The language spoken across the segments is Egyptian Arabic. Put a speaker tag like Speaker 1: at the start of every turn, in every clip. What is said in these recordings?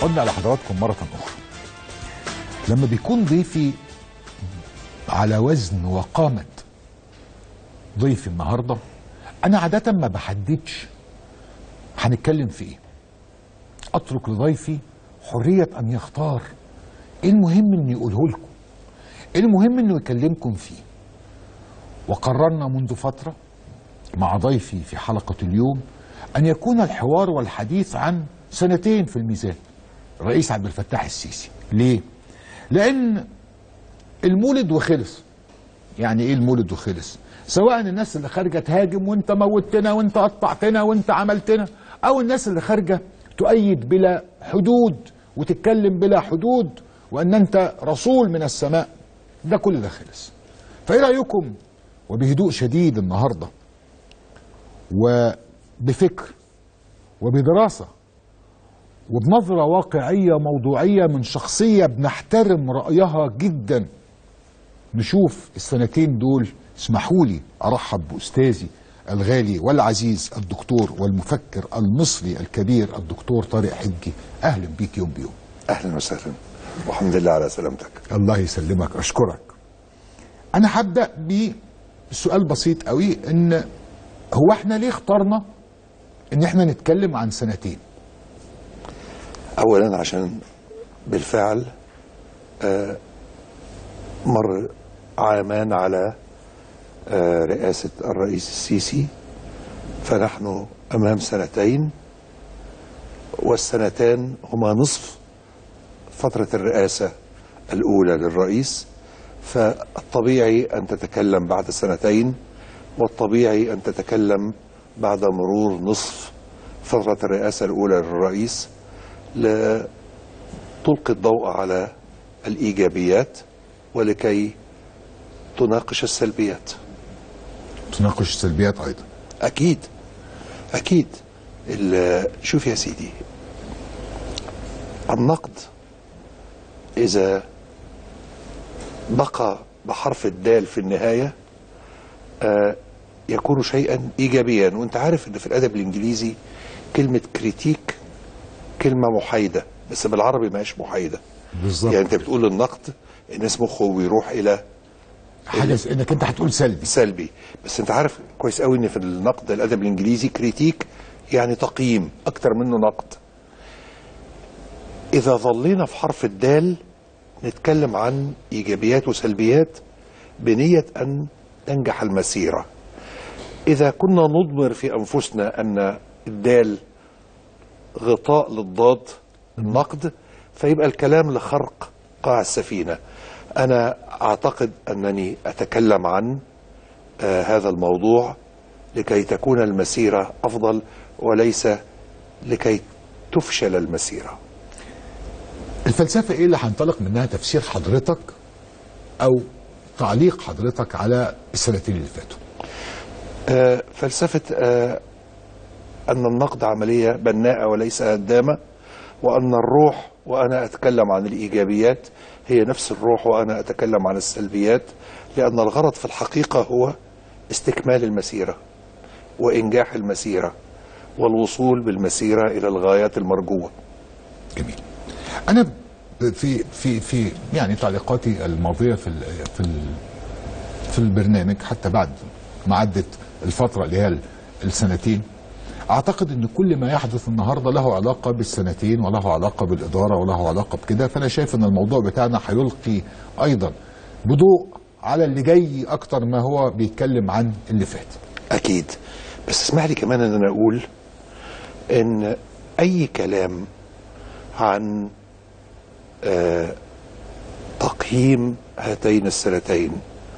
Speaker 1: عدنا على حضراتكم مرة أخرى لما بيكون ضيفي على وزن وقامة ضيفي النهاردة أنا عادة ما بحددش هنتكلم في إيه أترك لضيفي حرية أن يختار إيه المهم إنه يقوله لكم إيه المهم إنه يكلمكم فيه وقررنا منذ فترة مع ضيفي في حلقة اليوم أن يكون الحوار والحديث عن سنتين في الميزان الرئيس عبد الفتاح السيسي ليه؟ لأن المولد وخلص يعني إيه المولد وخلص؟ سواء الناس اللي خارجة تهاجم وانت موتنا وانت قطعتنا وانت عملتنا أو الناس اللي خارجة تؤيد بلا حدود وتتكلم بلا حدود وأن أنت رسول من السماء ده كل ده خلص فإيه رأيكم وبهدوء شديد النهارده وبفكر وبدراسة وبنظرة واقعية موضوعية من شخصية بنحترم رأيها جدا نشوف السنتين دول اسمحوا لي أرحب بأستاذي الغالي والعزيز الدكتور والمفكر المصري الكبير الدكتور طارق حجي أهلا بيك يوم بيوم
Speaker 2: اهلا وسهلا والحمد لله على سلامتك
Speaker 1: الله يسلمك أشكرك أنا هبدأ بسؤال بسيط قوي إن هو احنا ليه اخترنا ان احنا نتكلم عن سنتين
Speaker 2: اولا عشان بالفعل آه، مر عامان على آه، رئاسة الرئيس السيسي فنحن أمام سنتين والسنتان هما نصف فترة الرئاسة الأولى للرئيس فالطبيعي أن تتكلم بعد سنتين والطبيعي أن تتكلم بعد مرور نصف فترة الرئاسة الأولى للرئيس لتلقي الضوء على الإيجابيات ولكي تناقش السلبيات
Speaker 1: تناقش السلبيات ايضا
Speaker 2: أكيد أكيد ال- شوف يا سيدي النقد إذا بقى بحرف الدال في النهاية آه، يكون شيئا إيجابيا وأنت عارف أن في الأدب الإنجليزي كلمة كريتيك كلمة محايدة بس بالعربي ما هيش محايدة
Speaker 1: بالظبط
Speaker 2: يعني أنت بتقول النقد الناس مخه بيروح إلى
Speaker 1: حاجه ز- انك انت هتقول سلبي
Speaker 2: سلبي بس انت عارف كويس قوي ان في النقد الادب الانجليزي كريتيك يعني تقييم اكتر منه نقد اذا ظلينا في حرف الدال نتكلم عن ايجابيات وسلبيات بنيه ان تنجح المسيره اذا كنا نضمر في انفسنا ان الدال غطاء للضاد النقد فيبقى الكلام لخرق قاع السفينه انا اعتقد انني اتكلم عن آه هذا الموضوع لكي تكون المسيره افضل وليس لكي تفشل المسيره
Speaker 1: الفلسفه ايه اللي هنطلق منها تفسير حضرتك او تعليق حضرتك على السنتين اللي فاتوا
Speaker 2: آه فلسفه آه ان النقد عمليه بناءه وليس هدامه وان الروح وانا اتكلم عن الايجابيات هي نفس الروح وانا اتكلم عن السلبيات لان الغرض في الحقيقه هو استكمال المسيره وانجاح المسيره والوصول بالمسيره الى الغايات المرجوه
Speaker 1: جميل انا ب- في في في يعني تعليقاتي الماضيه في ال في ال في البرنامج حتى بعد ما عدت الفتره اللي هي ال- السنتين اعتقد ان كل ما يحدث النهارده له علاقه بالسنتين وله علاقه بالاداره وله علاقه بكده فانا شايف ان الموضوع بتاعنا هيلقي ايضا بضوء على اللي جاي اكتر ما هو بيتكلم عن اللي فات
Speaker 2: اكيد بس اسمح لي كمان ان انا اقول ان اي كلام عن آه تقييم هاتين السنتين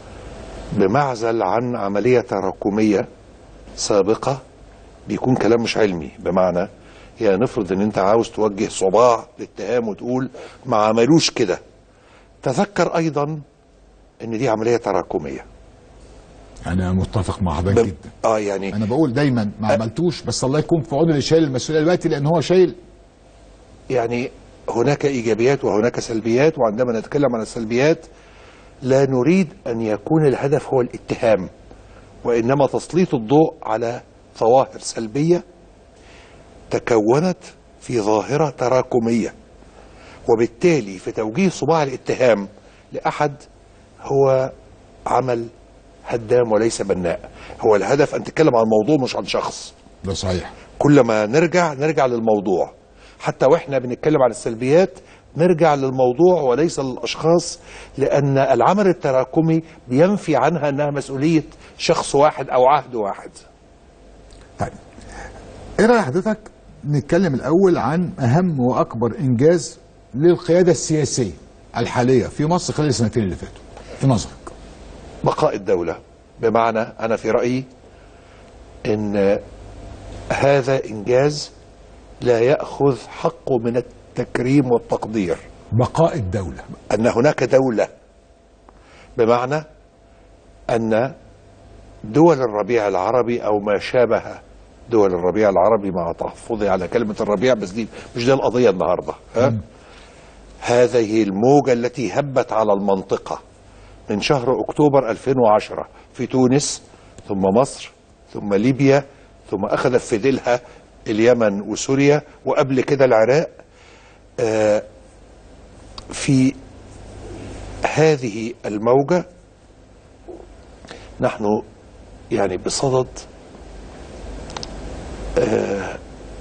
Speaker 2: بمعزل عن عمليه تراكميه سابقه بيكون كلام مش علمي بمعنى يعني نفرض ان انت عاوز توجه صباع للاتهام وتقول ما عملوش كده تذكر ايضا ان دي عمليه تراكميه
Speaker 1: انا متفق مع حضرتك
Speaker 2: ب-
Speaker 1: جدا
Speaker 2: اه يعني
Speaker 1: انا بقول دايما ما عملتوش بس الله يكون في عون اللي شايل المسؤوليه دلوقتي لان هو شايل
Speaker 2: يعني هناك ايجابيات وهناك سلبيات وعندما نتكلم عن السلبيات لا نريد ان يكون الهدف هو الاتهام وانما تسليط الضوء على ظواهر سلبيه تكونت في ظاهره تراكميه وبالتالي في توجيه صباع الاتهام لأحد هو عمل هدام وليس بناء هو الهدف أن تتكلم عن موضوع مش عن شخص
Speaker 1: ده صحيح
Speaker 2: كل ما نرجع نرجع للموضوع حتى واحنا بنتكلم عن السلبيات نرجع للموضوع وليس للاشخاص لان العمل التراكمي بينفي عنها انها مسؤوليه شخص واحد او عهد واحد
Speaker 1: طيب ايه راي حضرتك نتكلم الاول عن اهم واكبر انجاز للقياده السياسيه الحاليه في مصر خلال السنتين اللي فاتوا في نظرك
Speaker 2: بقاء الدوله بمعنى انا في رايي ان هذا انجاز لا ياخذ حقه من التكريم والتقدير
Speaker 1: بقاء الدوله
Speaker 2: ان هناك دوله بمعنى ان دول الربيع العربي او ما شابه دول الربيع العربي مع تحفظي على كلمه الربيع بس دي مش دي القضيه النهارده ها؟ هذه الموجه التي هبت على المنطقه من شهر اكتوبر 2010 في تونس ثم مصر ثم ليبيا ثم اخذت في ديلها اليمن وسوريا وقبل كده العراق آه، في هذه الموجة نحن يعني بصدد آه،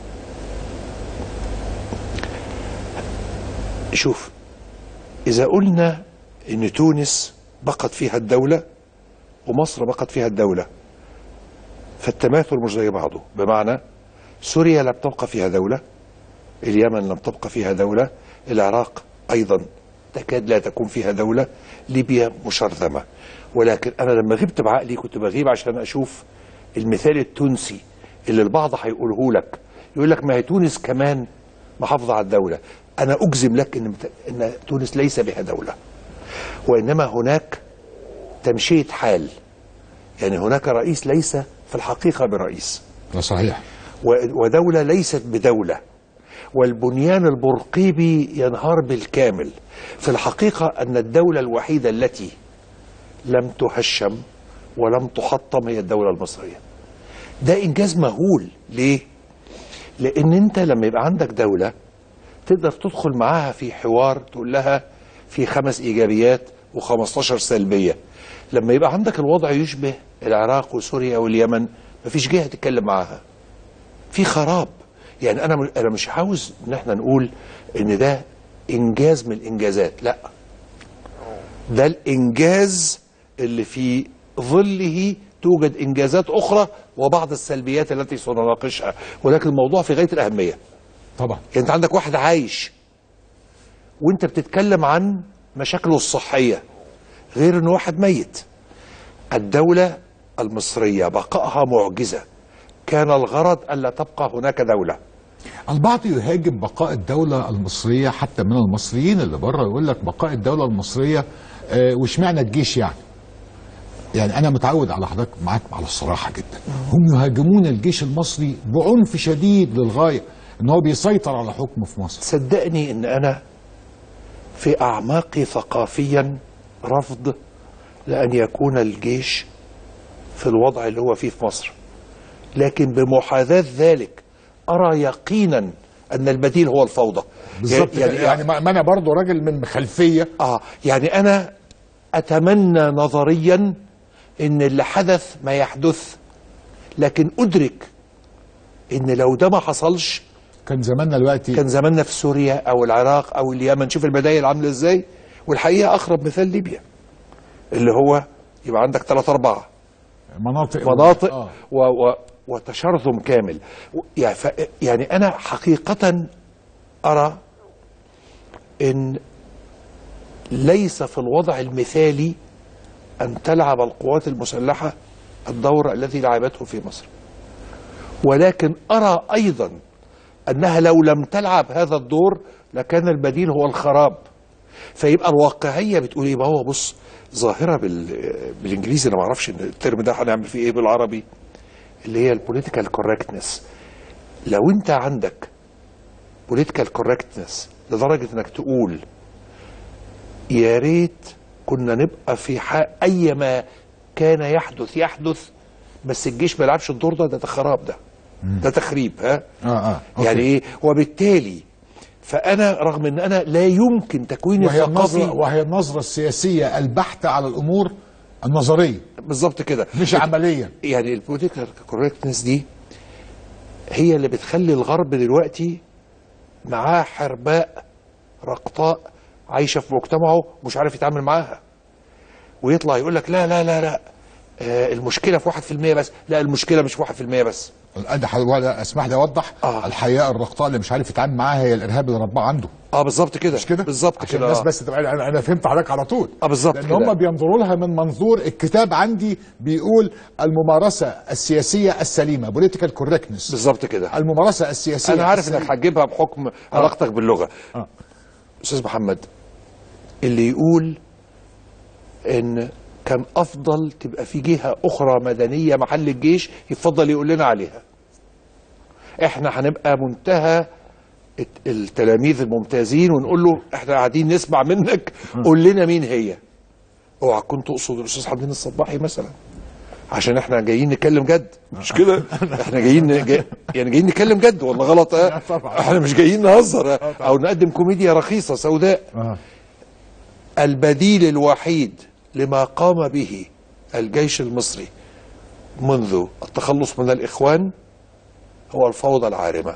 Speaker 2: شوف إذا قلنا إن تونس بقت فيها الدولة ومصر بقت فيها الدولة فالتماثل مش زي بعضه بمعنى سوريا لم تبقى فيها دولة اليمن لم تبقى فيها دولة العراق أيضا تكاد لا تكون فيها دولة ليبيا مشرذمة ولكن أنا لما غبت بعقلي كنت بغيب عشان أشوف المثال التونسي اللي البعض هيقوله لك يقول لك ما هي تونس كمان محافظة على الدولة أنا أجزم لك إن, إن تونس ليس بها دولة وإنما هناك تمشية حال يعني هناك رئيس ليس في الحقيقة برئيس
Speaker 1: ده صحيح
Speaker 2: و- ودولة ليست بدولة والبنيان البرقيبي ينهار بالكامل في الحقيقة أن الدولة الوحيدة التي لم تهشم ولم تحطم هي الدولة المصرية ده إنجاز مهول ليه؟ لأن أنت لما يبقى عندك دولة تقدر تدخل معاها في حوار تقول لها في خمس إيجابيات و15 سلبية لما يبقى عندك الوضع يشبه العراق وسوريا واليمن مفيش جهة تتكلم معاها في خراب يعني انا انا مش عاوز ان احنا نقول ان ده انجاز من الانجازات لا ده الانجاز اللي في ظله توجد انجازات اخرى وبعض السلبيات التي سنناقشها ولكن الموضوع في غايه الاهميه
Speaker 1: طبعا
Speaker 2: يعني انت عندك واحد عايش وانت بتتكلم عن مشاكله الصحيه غير ان واحد ميت الدوله المصريه بقائها معجزه كان الغرض الا تبقى هناك دوله
Speaker 1: البعض يهاجم بقاء الدولة المصرية حتى من المصريين اللي بره يقول لك بقاء الدولة المصرية آه، واشمعنى الجيش يعني يعني أنا متعود على حضرتك معاك على الصراحة جدا هم يهاجمون الجيش المصري بعنف شديد للغاية إن هو بيسيطر على حكمه في مصر
Speaker 2: صدقني ان انا في اعماقي ثقافيا رفض لان يكون الجيش في الوضع اللي هو فيه في مصر لكن بمحاذاة ذلك ارى يقينا ان البديل هو الفوضى
Speaker 1: بالظبط يعني, يعني ما ما أنا برضو راجل من خلفية
Speaker 2: اه يعني انا اتمنى نظريا ان اللي حدث ما يحدث لكن ادرك ان لو ده ما حصلش
Speaker 1: كان زماننا دلوقتي
Speaker 2: كان زماننا في سوريا او العراق او اليمن شوف البدايل عامله ازاي والحقيقه اقرب مثال ليبيا اللي هو يبقى عندك ثلاث اربعه
Speaker 1: مناطق
Speaker 2: مناطق
Speaker 1: آه.
Speaker 2: و و وتشرذم كامل و- يعني, ف يعني انا حقيقه ارى ان ليس في الوضع المثالي ان تلعب القوات المسلحه الدور الذي لعبته في مصر ولكن ارى ايضا انها لو لم تلعب هذا الدور لكان البديل هو الخراب فيبقى الواقعيه بتقول ايه ما هو بص ظاهره بال... بالانجليزي انا ما اعرفش إن الترم ده هنعمل فيه ايه بالعربي اللي هي البوليتيكال كوركتنس لو انت عندك بوليتيكال كوركتنس لدرجه انك تقول يا ريت كنا نبقى في حق اي ما كان يحدث يحدث بس الجيش ما يلعبش الدور ده ده خراب ده ده تخريب ها
Speaker 1: اه اه أوكي.
Speaker 2: يعني ايه وبالتالي فانا رغم ان انا لا يمكن تكويني
Speaker 1: وهي النظرة
Speaker 2: الثقافي
Speaker 1: وهي النظرة السياسية البحتة على الأمور النظرية
Speaker 2: بالظبط كده
Speaker 1: مش عمليا
Speaker 2: يعني البوليتيكال كوريكتنس دي هي اللي بتخلي الغرب دلوقتي معاه حرباء رقطاء عايشه في مجتمعه مش عارف يتعامل معاها ويطلع يقول لك لا لا لا لا آه المشكله في 1% بس لا المشكله مش في 1% بس
Speaker 1: أنا ح- ولا اسمح لي اوضح
Speaker 2: آه.
Speaker 1: الحياه الرقطاء اللي مش عارف يتعامل معاها هي الارهاب اللي رباه عنده
Speaker 2: اه بالظبط كده
Speaker 1: مش كده؟
Speaker 2: بالظبط
Speaker 1: عشان
Speaker 2: كده
Speaker 1: الناس
Speaker 2: آه.
Speaker 1: بس تبقى انا انا فهمت حضرتك على طول
Speaker 2: اه بالظبط
Speaker 1: لان
Speaker 2: كده.
Speaker 1: هم بينظروا لها من منظور الكتاب عندي بيقول الممارسه السياسيه السليمه بوليتيكال كوركتنس
Speaker 2: بالظبط كده
Speaker 1: الممارسه السياسيه
Speaker 2: انا عارف
Speaker 1: السليمة.
Speaker 2: انك هتجيبها بحكم علاقتك باللغه
Speaker 1: آه.
Speaker 2: استاذ محمد اللي يقول ان كان افضل تبقى في جهه اخرى مدنيه محل الجيش يفضل يقول لنا عليها احنا هنبقى منتهى الت- التلاميذ الممتازين ونقول له احنا قاعدين نسمع منك قول لنا مين هي اوعى تكون تقصد الاستاذ حمدين الصباحي مثلا عشان احنا جايين نتكلم جد مش كده احنا جايين جاي يعني جايين نتكلم جد ولا غلط اه
Speaker 1: لا طبعا.
Speaker 2: احنا مش جايين نهزر اه او نقدم كوميديا رخيصه سوداء
Speaker 1: آه.
Speaker 2: البديل الوحيد لما قام به الجيش المصري منذ التخلص من الإخوان هو الفوضى العارمة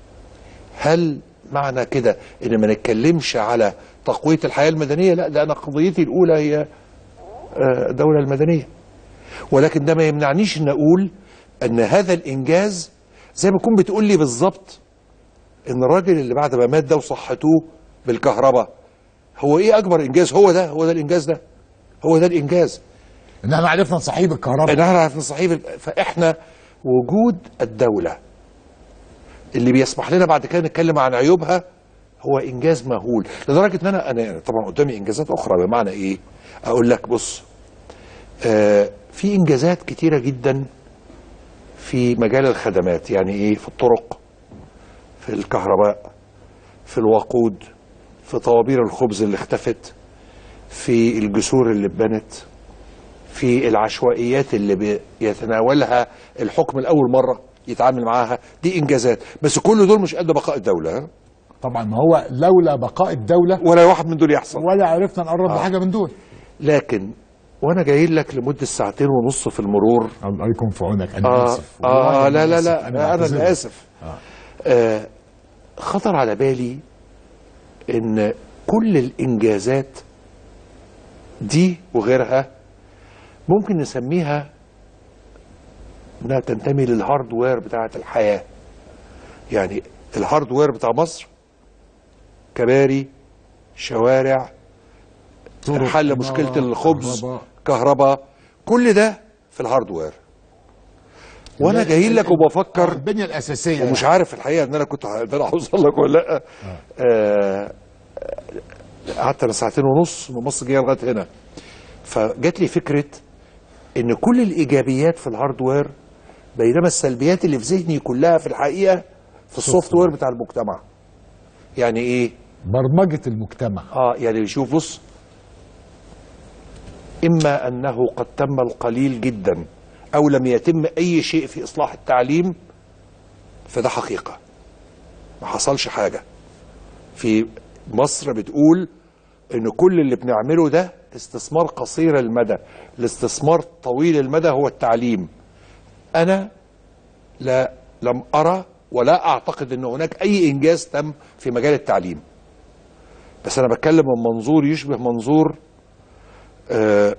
Speaker 2: هل معنى كده ان ما نتكلمش على تقوية الحياة المدنية لا ده انا قضيتي الاولى هي آه، الدولة المدنية ولكن ده ما يمنعنيش ان اقول ان هذا الانجاز زي ما تكون بتقول لي بالظبط ان الراجل اللي بعد ما مات ده وصحتوه بالكهرباء هو ايه اكبر انجاز هو ده هو ده الانجاز ده هو ده الانجاز
Speaker 1: ان احنا عرفنا نصحيه بالكهرباء
Speaker 2: ان احنا عارفين صحيح فاحنا وجود الدوله اللي بيسمح لنا بعد كده نتكلم عن عيوبها هو انجاز مهول لدرجه ان انا انا طبعا قدامي انجازات اخرى بمعنى ايه؟ اقول لك بص آه في انجازات كتيره جدا في مجال الخدمات يعني ايه في الطرق في الكهرباء في الوقود في طوابير الخبز اللي اختفت في الجسور اللي اتبنت في العشوائيات اللي بيتناولها الحكم لاول مره يتعامل معاها دي انجازات بس كل دول مش قد بقاء الدوله ها؟
Speaker 1: طبعا ما هو لولا بقاء الدوله
Speaker 2: ولا واحد من دول يحصل
Speaker 1: ولا عرفنا نقرب
Speaker 2: آه.
Speaker 1: لحاجه من دول
Speaker 2: لكن وانا جاي لك لمده ساعتين ونص في المرور
Speaker 1: الله يكون في عونك انا
Speaker 2: آه
Speaker 1: اسف
Speaker 2: آه
Speaker 1: والله
Speaker 2: لا لا
Speaker 1: آسف.
Speaker 2: لا انا,
Speaker 1: بعتذر
Speaker 2: اللي
Speaker 1: لك.
Speaker 2: اسف آه خطر على بالي ان كل الانجازات دي وغيرها ممكن نسميها انها تنتمي للهاردوير بتاعه الحياه يعني الهاردوير بتاع مصر كباري شوارع
Speaker 1: طرق،
Speaker 2: حل مشكله
Speaker 1: نار،
Speaker 2: الخبز
Speaker 1: كهرباء.
Speaker 2: كهرباء كل ده في الهاردوير وانا جاي لك
Speaker 1: آه،
Speaker 2: وبفكر
Speaker 1: البنيه الاساسيه
Speaker 2: ومش عارف الحقيقه ان انا كنت ه- ان انا هوصل لك ولا لا آه، قعدت انا ساعتين ونص من مصر جايه لغايه هنا فجات لي فكره ان كل الايجابيات في الهاردوير بينما السلبيات اللي في ذهني كلها في الحقيقه في السوفت وير بتاع المجتمع يعني ايه
Speaker 1: برمجه المجتمع
Speaker 2: اه يعني شوف بص اما انه قد تم القليل جدا او لم يتم اي شيء في اصلاح التعليم فده حقيقه ما حصلش حاجه في مصر بتقول ان كل اللي بنعمله ده استثمار قصير المدى الاستثمار طويل المدى هو التعليم انا لا لم ارى ولا اعتقد ان هناك اي انجاز تم في مجال التعليم بس انا بتكلم من منظور يشبه منظور آه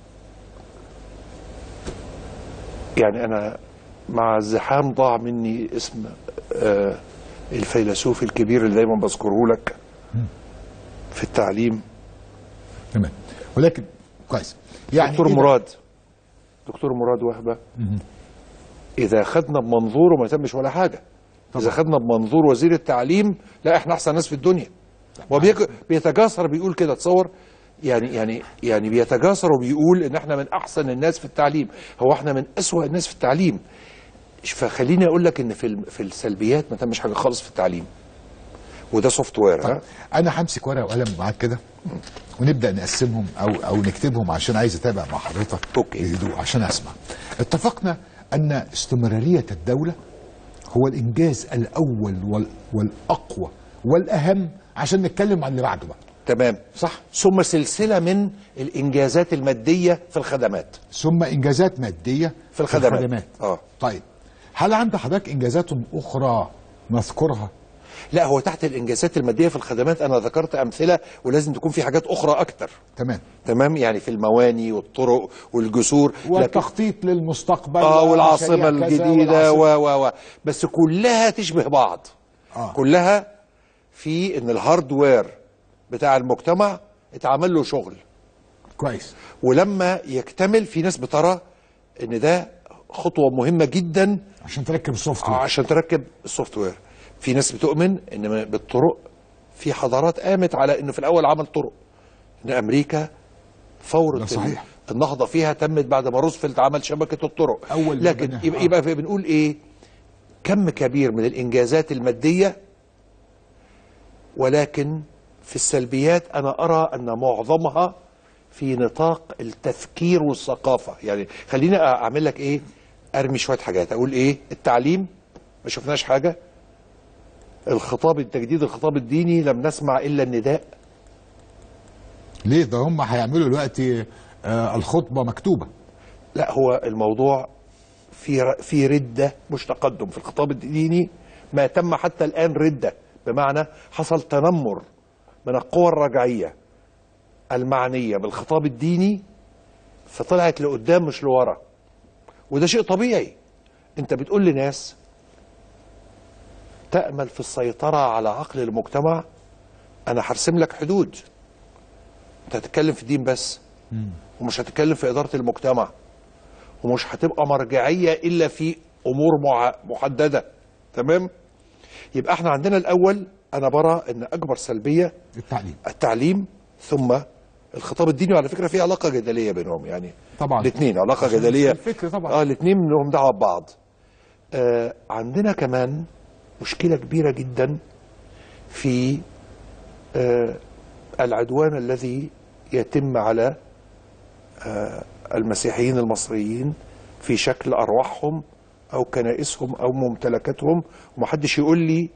Speaker 2: يعني انا مع الزحام ضاع مني اسم آه الفيلسوف الكبير اللي دايما بذكره لك في التعليم
Speaker 1: تمام ولكن كويس يعني
Speaker 2: دكتور
Speaker 1: إذا-
Speaker 2: مراد دكتور مراد وهبه اذا خدنا بمنظوره ما تمش ولا حاجه اذا خدنا بمنظور وزير التعليم لا احنا احسن ناس في الدنيا وبيتجاسر بيقول كده تصور يعني يعني يعني بيتجاسر وبيقول ان احنا من احسن الناس في التعليم هو احنا من اسوأ الناس في التعليم فخليني اقول لك ان في الم- في السلبيات ما تمش حاجه خالص في التعليم وده سوفت وير ها
Speaker 1: انا همسك ورقه وقلم معاك كده ونبدا نقسمهم او او نكتبهم عشان عايز اتابع مع حضرتك
Speaker 2: أوكي.
Speaker 1: بهدوء عشان اسمع اتفقنا ان استمراريه الدوله هو الانجاز الاول وال والاقوى والاهم عشان نتكلم عن اللي بعده بقى
Speaker 2: تمام
Speaker 1: صح
Speaker 2: ثم سلسله من الانجازات الماديه في الخدمات
Speaker 1: ثم انجازات ماديه
Speaker 2: في الخدمات. آه.
Speaker 1: طيب هل عند حضرتك انجازات اخرى نذكرها
Speaker 2: لا هو تحت الانجازات الماديه في الخدمات انا ذكرت امثله ولازم تكون في حاجات اخرى اكتر
Speaker 1: تمام
Speaker 2: تمام يعني في المواني والطرق والجسور لكن
Speaker 1: والتخطيط للمستقبل
Speaker 2: اه
Speaker 1: ومشاريع
Speaker 2: والعاصمه
Speaker 1: كذا
Speaker 2: الجديده
Speaker 1: والعاصمة-
Speaker 2: و و و بس كلها تشبه بعض
Speaker 1: آه.
Speaker 2: كلها في ان الهاردوير بتاع المجتمع اتعمل له شغل
Speaker 1: كويس
Speaker 2: ولما يكتمل في ناس بترى ان ده خطوه مهمه جدا
Speaker 1: عشان تركب السوفت وير
Speaker 2: عشان تركب السوفت وير في ناس بتؤمن ان بالطرق في حضارات قامت على انه في الاول عمل طرق ان امريكا فورة
Speaker 1: ده صحيح.
Speaker 2: النهضه فيها تمت بعد ما روزفلت عمل شبكه الطرق
Speaker 1: أول ما
Speaker 2: لكن
Speaker 1: بناها.
Speaker 2: يبقى,
Speaker 1: آه.
Speaker 2: يبقى بنقول ايه كم كبير من الانجازات الماديه ولكن في السلبيات انا ارى ان معظمها في نطاق التفكير والثقافه يعني خليني اعمل لك ايه ارمي شويه حاجات اقول ايه التعليم ما شفناش حاجه الخطاب التجديد الخطاب الديني لم نسمع الا النداء
Speaker 1: ليه ده هم هيعملوا دلوقتي آه الخطبه مكتوبه
Speaker 2: لا هو الموضوع في ر- في رده مش تقدم في الخطاب الديني ما تم حتى الان رده بمعنى حصل تنمر من القوى الرجعيه المعنيه بالخطاب الديني فطلعت لقدام مش لورا وده شيء طبيعي انت بتقول لناس تامل في السيطره على عقل المجتمع انا هرسم لك حدود انت هتتكلم في الدين بس ومش هتتكلم في اداره المجتمع ومش هتبقى مرجعيه الا في امور مع- محدده تمام يبقى احنا عندنا الاول انا برى ان اكبر سلبيه
Speaker 1: التعليم
Speaker 2: التعليم ثم الخطاب الديني وعلى فكره في علاقه جدليه بينهم يعني
Speaker 1: طبعا.
Speaker 2: الاثنين علاقه
Speaker 1: عشان
Speaker 2: جدليه
Speaker 1: الفكر طبعا.
Speaker 2: اه الاثنين لهم دعوه ببعض آه عندنا كمان مشكله كبيره جدا في آه العدوان الذي يتم على آه المسيحيين المصريين في شكل ارواحهم او كنائسهم او ممتلكاتهم ومحدش يقول لي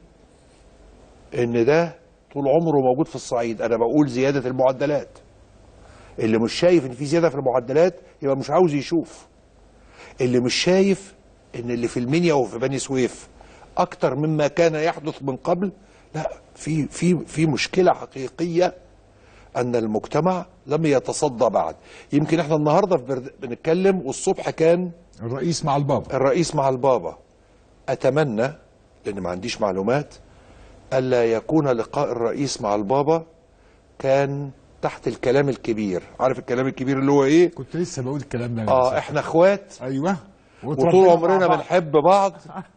Speaker 2: ان ده طول عمره موجود في الصعيد انا بقول زياده المعدلات اللي مش شايف ان في زياده في المعدلات يبقى مش عاوز يشوف اللي مش شايف ان اللي في المنيا وفي بني سويف اكتر مما كان يحدث من قبل لا في في في مشكله حقيقيه ان المجتمع لم يتصدى بعد يمكن احنا النهارده في برد... بنتكلم والصبح كان
Speaker 1: الرئيس مع البابا
Speaker 2: الرئيس مع البابا اتمنى لان ما عنديش معلومات الا يكون لقاء الرئيس مع البابا كان تحت الكلام الكبير عارف الكلام الكبير اللي هو ايه
Speaker 1: كنت لسه بقول الكلام ده
Speaker 2: اه احنا اخوات
Speaker 1: ايوه
Speaker 2: وطول عمرنا بنحب بعض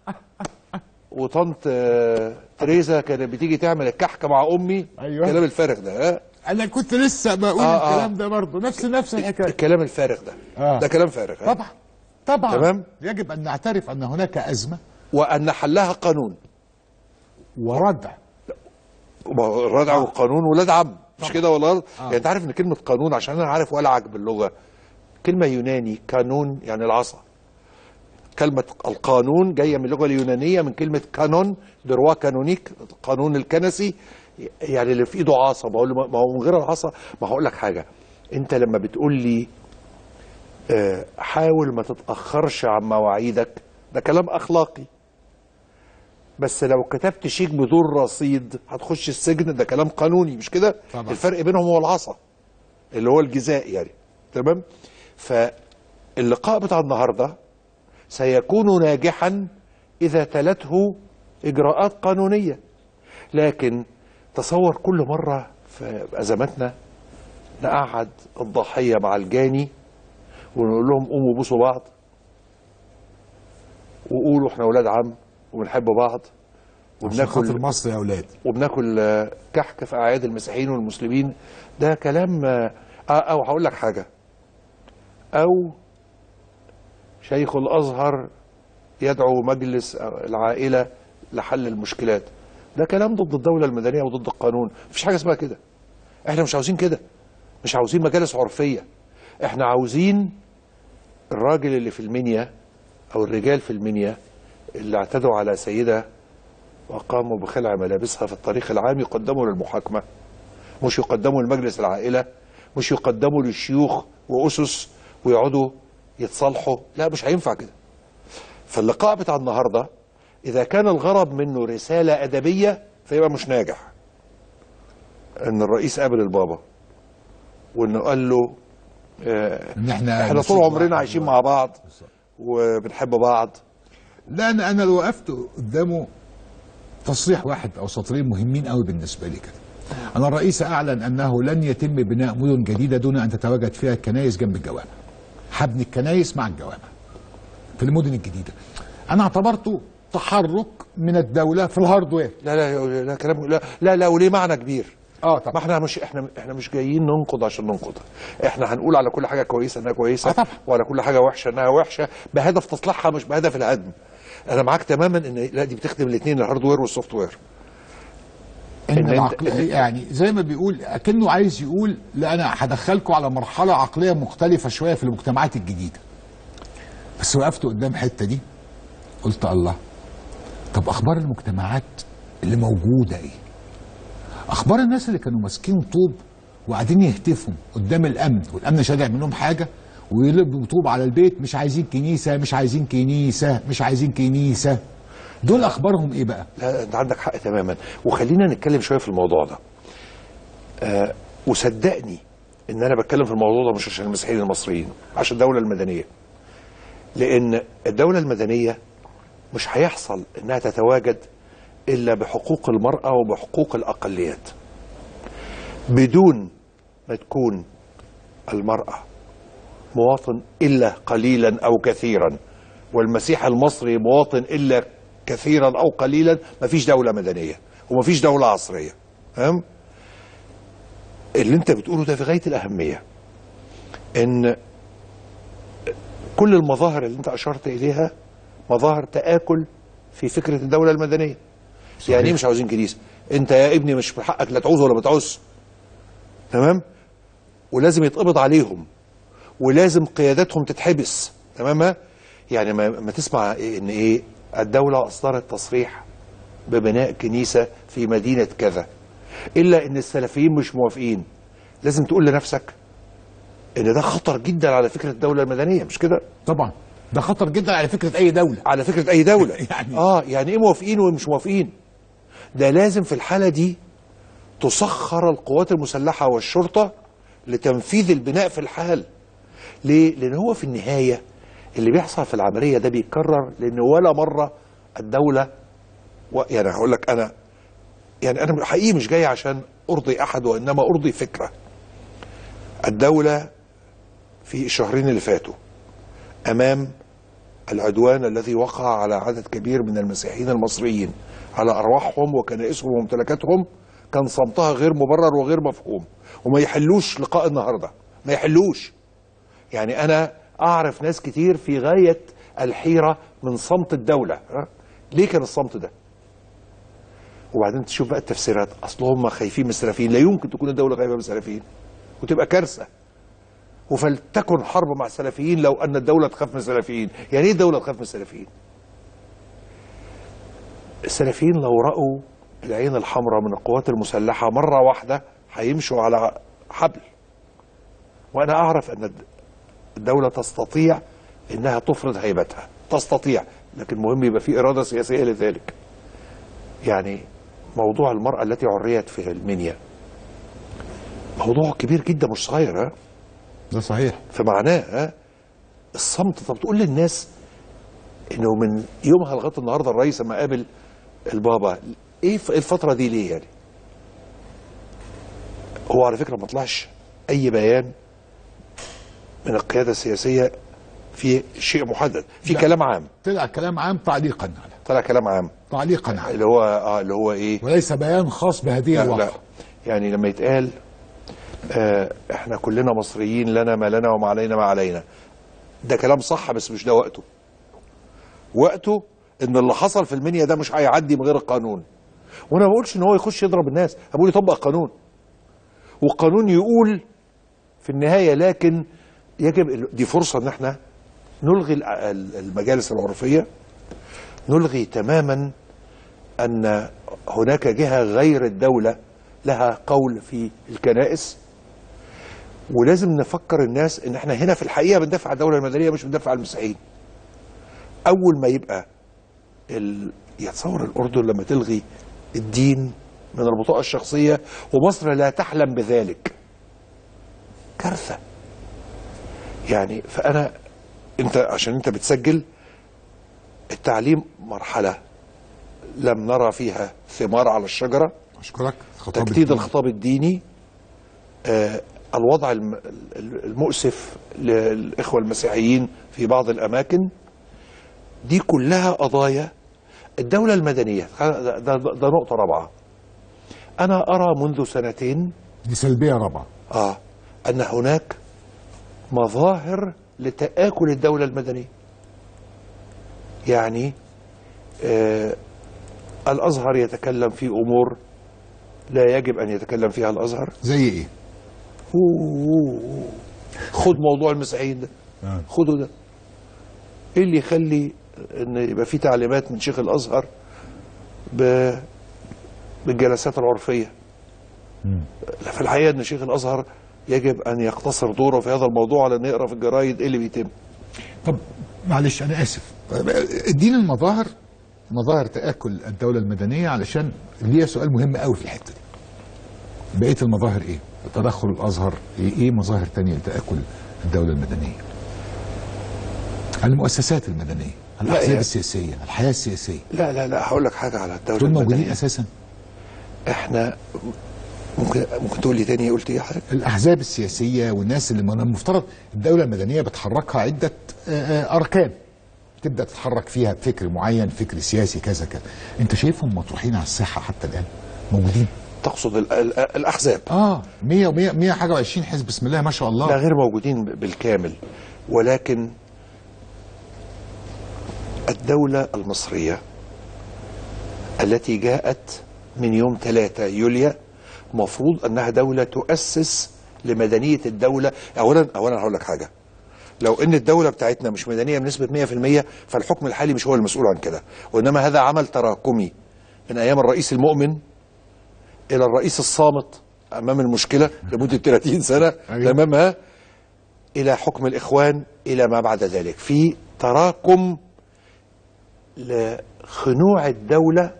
Speaker 2: وطنط آه، تريزا كانت بتيجي تعمل الكحكه مع امي
Speaker 1: أيوة.
Speaker 2: الكلام الفارغ ده ها
Speaker 1: انا كنت لسه بقول
Speaker 2: آه، آه.
Speaker 1: الكلام ده برضه نفس نفس الحكايه
Speaker 2: الكلام الفارغ ده
Speaker 1: آه.
Speaker 2: ده كلام فارغ ها؟
Speaker 1: طبعا طبعا
Speaker 2: تمام.
Speaker 1: يجب ان نعترف ان هناك ازمه
Speaker 2: وان حلها قانون
Speaker 1: وردع
Speaker 2: ما هو الردع والقانون ولاد عم مش كده ولا يعني انت عارف ان كلمه قانون عشان انا عارف والعج باللغه كلمه يوناني قانون يعني العصا كلمه القانون جايه من اللغه اليونانيه من كلمه كانون دروا كانونيك القانون الكنسي يعني اللي في ايده عصا بقول له ما هو من غير العصا ما هقول لك حاجه انت لما بتقول لي آه، حاول ما تتاخرش عن مواعيدك ده كلام اخلاقي بس لو كتبت شيك بدون رصيد هتخش السجن ده كلام قانوني مش كده
Speaker 1: طبعا.
Speaker 2: الفرق بينهم هو العصا اللي هو الجزاء يعني تمام فاللقاء بتاع النهارده سيكون ناجحا اذا تلته اجراءات قانونيه لكن تصور كل مره في ازماتنا نقعد الضحيه مع الجاني ونقول لهم قوموا بوسوا بعض وقولوا احنا اولاد عم وبنحب بعض
Speaker 1: عشان خاطر
Speaker 2: وبناكل
Speaker 1: مصر يا اولاد
Speaker 2: وبناكل آه، كحك في اعياد المسيحيين والمسلمين ده كلام آه، او هقول لك حاجه او شيخ الازهر يدعو مجلس العائله لحل المشكلات ده كلام ضد الدوله المدنيه وضد القانون مفيش حاجه اسمها كده احنا مش عاوزين كده مش عاوزين مجالس عرفيه احنا عاوزين الراجل اللي في المنيا او الرجال في المنيا اللي اعتدوا على سيده وقاموا بخلع ملابسها في الطريق العام يقدموا للمحاكمة مش يقدموا لمجلس العائلة مش يقدموا للشيوخ وأسس ويقعدوا يتصالحوا لا مش هينفع كده فاللقاء بتاع النهاردة إذا كان الغرض منه رسالة أدبية فيبقى مش ناجح إن الرئيس قابل البابا وإنه قال له آه،
Speaker 1: ان احنا
Speaker 2: احنا طول
Speaker 1: نسيب
Speaker 2: عمرنا
Speaker 1: واحد
Speaker 2: عايشين
Speaker 1: واحد.
Speaker 2: مع بعض وبنحب بعض
Speaker 1: لا انا انا لو وقفت قدامه تصريح واحد او سطرين مهمين قوي بالنسبه لي كده انا الرئيس اعلن انه لن يتم بناء مدن جديده دون ان تتواجد فيها الكنائس جنب الجوامع هبني الكنائس مع الجوامع في المدن الجديده انا اعتبرته تحرك من الدوله في الهاردوير
Speaker 2: لا لا لا كلام لا لا, لا وليه معنى كبير
Speaker 1: اه طبعا
Speaker 2: ما احنا مش احنا احنا مش جايين ننقض عشان ننقض احنا هنقول على كل حاجه كويسه انها كويسه
Speaker 1: آه طبعا.
Speaker 2: وعلى كل حاجه وحشه انها وحشه بهدف تصليحها مش بهدف الهدم انا معاك تماما ان لا دي بتخدم الاثنين الهاردوير والسوفت وير
Speaker 1: ان
Speaker 2: إن أنت-
Speaker 1: العقل يعني زي ما بيقول اكنه عايز يقول لا انا هدخلكم على مرحله عقليه مختلفه شويه في المجتمعات الجديده بس وقفت قدام الحته دي قلت الله طب اخبار المجتمعات اللي موجوده ايه اخبار الناس اللي كانوا ماسكين طوب وقاعدين يهتفوا قدام الامن والامن مش هيعمل منهم حاجه ويقلبوا طوب على البيت مش عايزين كنيسه مش عايزين كنيسه مش عايزين كنيسه دول اخبارهم ايه بقى
Speaker 2: لا انت عندك حق تماما وخلينا نتكلم شويه في الموضوع ده آه وصدقني ان انا بتكلم في الموضوع ده مش عشان المسيحيين المصريين عشان الدوله المدنيه لان الدوله المدنيه مش هيحصل انها تتواجد الا بحقوق المراه وبحقوق الاقليات بدون ما تكون المراه مواطن الا قليلا او كثيرا والمسيح المصري مواطن الا كثيرا او قليلا مفيش دوله مدنيه ومفيش دوله عصريه فاهم اللي انت بتقوله ده في غايه الاهميه ان كل المظاهر اللي انت اشرت اليها مظاهر تاكل في فكره الدوله المدنيه يعني ايه مش عاوزين كنيسه انت يا ابني مش من حقك لا تعوز ولا ما تعوز تمام ولازم يتقبض عليهم ولازم قياداتهم تتحبس تمام ها؟ يعني ما, ما تسمع إيه ان ايه الدوله اصدرت تصريح ببناء كنيسه في مدينه كذا الا ان السلفيين مش موافقين لازم تقول لنفسك ان ده خطر جدا على فكره الدوله المدنيه مش كده
Speaker 1: طبعا ده خطر جدا على فكره اي دوله
Speaker 2: على فكره اي دوله
Speaker 1: يعني-
Speaker 2: اه يعني ايه موافقين ومش موافقين ده لازم في الحاله دي تسخر القوات المسلحه والشرطه لتنفيذ البناء في الحال ليه لان هو في النهايه اللي بيحصل في العمليه ده بيتكرر لان ولا مره الدوله و... يعني هقول لك انا يعني انا حقيقي مش جاي عشان ارضي احد وانما ارضي فكره الدوله في الشهرين اللي فاتوا امام العدوان الذي وقع على عدد كبير من المسيحيين المصريين على ارواحهم وكنائسهم وممتلكاتهم كان صمتها غير مبرر وغير مفهوم وما يحلوش لقاء النهارده ما يحلوش يعني انا اعرف ناس كتير في غايه الحيره من صمت الدوله ها؟ ليه كان الصمت ده وبعدين تشوف بقى التفسيرات اصل هم خايفين من السلفيين لا يمكن تكون الدوله خايفه من السلفيين وتبقى كارثه وفلتكن حرب مع السلفيين لو ان الدوله تخاف من السلفيين يعني ايه الدوله تخاف من السلفيين السلفيين لو راوا العين الحمراء من القوات المسلحه مره واحده هيمشوا على حبل وانا اعرف ان الد- الدوله تستطيع انها تفرض هيبتها تستطيع لكن مهم يبقى في اراده سياسيه لذلك يعني موضوع المراه التي عريت في المنيا موضوع كبير جدا مش صغير ها
Speaker 1: ده صحيح
Speaker 2: فمعناه ها الصمت طب تقول للناس انه من يومها لغايه النهارده الرئيس لما قابل البابا ايه ف- الفتره دي ليه يعني؟ هو على فكره ما طلعش اي بيان من القياده السياسيه في شيء محدد في
Speaker 1: لا.
Speaker 2: كلام عام
Speaker 1: طلع كلام عام تعليقا على
Speaker 2: طلع كلام عام
Speaker 1: تعليقا على
Speaker 2: اللي هو اه اللي هو ايه
Speaker 1: وليس بيان خاص بهذه
Speaker 2: لا لا
Speaker 1: الواقعه
Speaker 2: يعني لما يتقال آه احنا كلنا مصريين لنا ما لنا وما علينا ما علينا ده كلام صح بس مش ده وقته وقته ان اللي حصل في المنيا ده مش هيعدي من غير القانون وانا ما بقولش ان هو يخش يضرب الناس انا بقول يطبق القانون والقانون يقول في النهايه لكن يجب دي فرصه ان احنا نلغي الع- ال- المجالس العرفيه نلغي تماما ان هناك جهه غير الدوله لها قول في الكنائس ولازم نفكر الناس ان احنا هنا في الحقيقه بندافع عن الدوله المدنيه مش بندافع عن المسيحيين اول ما يبقى ال... يتصور الاردن لما تلغي الدين من البطاقه الشخصيه ومصر لا تحلم بذلك كارثه يعني فانا انت عشان انت بتسجل التعليم مرحله لم نرى فيها ثمار على الشجره
Speaker 1: اشكرك خطاب
Speaker 2: تجديد
Speaker 1: الدين.
Speaker 2: الخطاب الديني آه، الوضع الم- ال- المؤسف للإخوة المسيحيين في بعض الأماكن دي كلها قضايا الدولة المدنية ده, ده, ده نقطة رابعة أنا أرى منذ سنتين
Speaker 1: دي سلبيه رابعه
Speaker 2: آه أن هناك مظاهر لتآكل الدولة المدنية يعني آه الأزهر يتكلم في أمور لا يجب أن يتكلم فيها الأزهر
Speaker 1: زي ايه؟
Speaker 2: أوه. خد موضوع المسيحيين ده
Speaker 1: آه.
Speaker 2: خده ده ايه اللي يخلي ان يبقى في تعليمات من شيخ الازهر ب بالجلسات العرفيه في الحقيقه ان شيخ الازهر يجب ان يقتصر دوره في هذا الموضوع على ان يقرا في الجرايد ايه اللي بيتم
Speaker 1: طب معلش انا اسف ادينا المظاهر مظاهر تاكل الدوله المدنيه علشان ليا سؤال مهم قوي في الحته دي بقيه المظاهر ايه تدخل الازهر ايه, إيه مظاهر تانية لتاكل الدوله المدنيه المؤسسات المدنيه الاحزاب
Speaker 2: يعني-
Speaker 1: السياسيه الحياه السياسيه
Speaker 2: لا لا لا هقول لك حاجه على الدوله
Speaker 1: دول موجودين
Speaker 2: المدنيه
Speaker 1: اساسا
Speaker 2: احنا ممكن ممكن تقول لي تاني قلت ايه حضرتك
Speaker 1: الاحزاب السياسيه والناس اللي من المفترض الدوله المدنيه بتحركها عده آه، آه، اركان تبدا تتحرك فيها بفكر معين فكر سياسي كذا كذا انت شايفهم مطروحين على الساحه حتى الان موجودين
Speaker 2: تقصد ال- ال- الاحزاب
Speaker 1: اه 100 و100 100 حاجه و20 حزب بسم الله ما شاء
Speaker 2: لا
Speaker 1: الله
Speaker 2: غير موجودين بالكامل ولكن الدولة المصرية التي جاءت من يوم 3 يوليو مفروض أنها دولة تؤسس لمدنية الدولة أولا أولا هقول لك حاجة لو ان الدوله بتاعتنا مش مدنيه بنسبه 100% فالحكم الحالي مش هو المسؤول عن كده وانما هذا عمل تراكمي من ايام الرئيس المؤمن الى الرئيس الصامت امام المشكله لمده 30 سنه
Speaker 1: أيوة.
Speaker 2: تمام ها الى حكم الاخوان الى ما بعد ذلك في تراكم لخنوع الدوله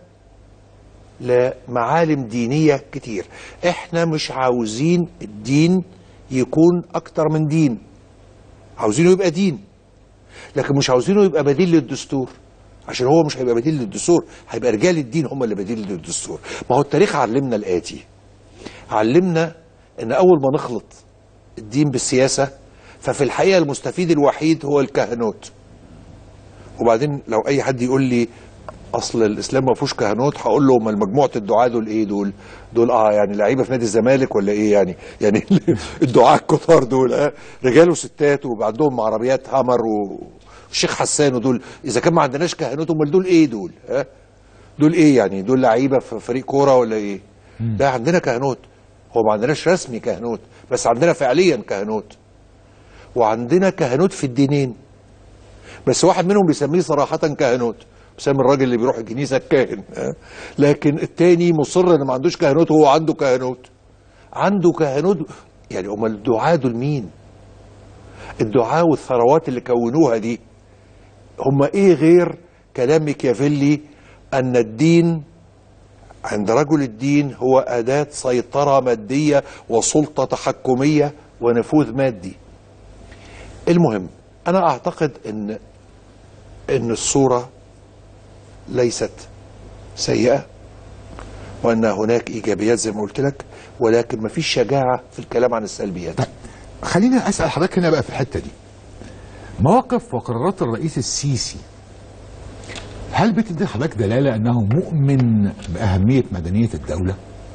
Speaker 2: لمعالم دينيه كتير احنا مش عاوزين الدين يكون اكتر من دين عاوزينه يبقى دين لكن مش عاوزينه يبقى بديل للدستور عشان هو مش هيبقى بديل للدستور هيبقى رجال الدين هم اللي بديل للدستور ما هو التاريخ علمنا الآتي علمنا ان اول ما نخلط الدين بالسياسة ففي الحقيقة المستفيد الوحيد هو الكهنوت وبعدين لو اي حد يقول لي اصل الاسلام ما فيهوش كهنوت هقول له امال مجموعه الدعاة دول ايه دول؟ دول اه يعني لعيبه في نادي الزمالك ولا ايه يعني؟ يعني الدعاة الكتار دول اه رجال وستات وبقى عندهم عربيات هامر والشيخ حسان ودول اذا كان ما عندناش كهنوت امال دول ايه دول؟ اه دول ايه يعني؟ دول لعيبه في فريق كوره ولا ايه؟ لا عندنا كهنوت هو ما عندناش رسمي كهنوت بس عندنا فعليا كهنوت وعندنا كهنوت في الدينين بس واحد منهم بيسميه صراحة كهنوت بيسمي الراجل اللي بيروح الكنيسة كاهن آه. لكن التاني مصر ان ما عندوش كهنوت هو عنده كهنوت عنده كهنوت يعني امال الدعاة دول مين الدعاة والثروات اللي كونوها دي هم ايه غير كلام ميكيافيلي ان الدين عند رجل الدين هو أداة سيطرة مادية وسلطة تحكمية ونفوذ مادي المهم أنا أعتقد أن أن الصورة ليست سيئة وأن هناك إيجابيات زي ما قلت لك ولكن مفيش شجاعة في الكلام عن السلبيات
Speaker 1: خليني اسال حضرتك هنا بقى في الحته دي مواقف وقرارات الرئيس السيسي هل بتدي حضرتك دلاله انه مؤمن باهميه مدنيه الدوله؟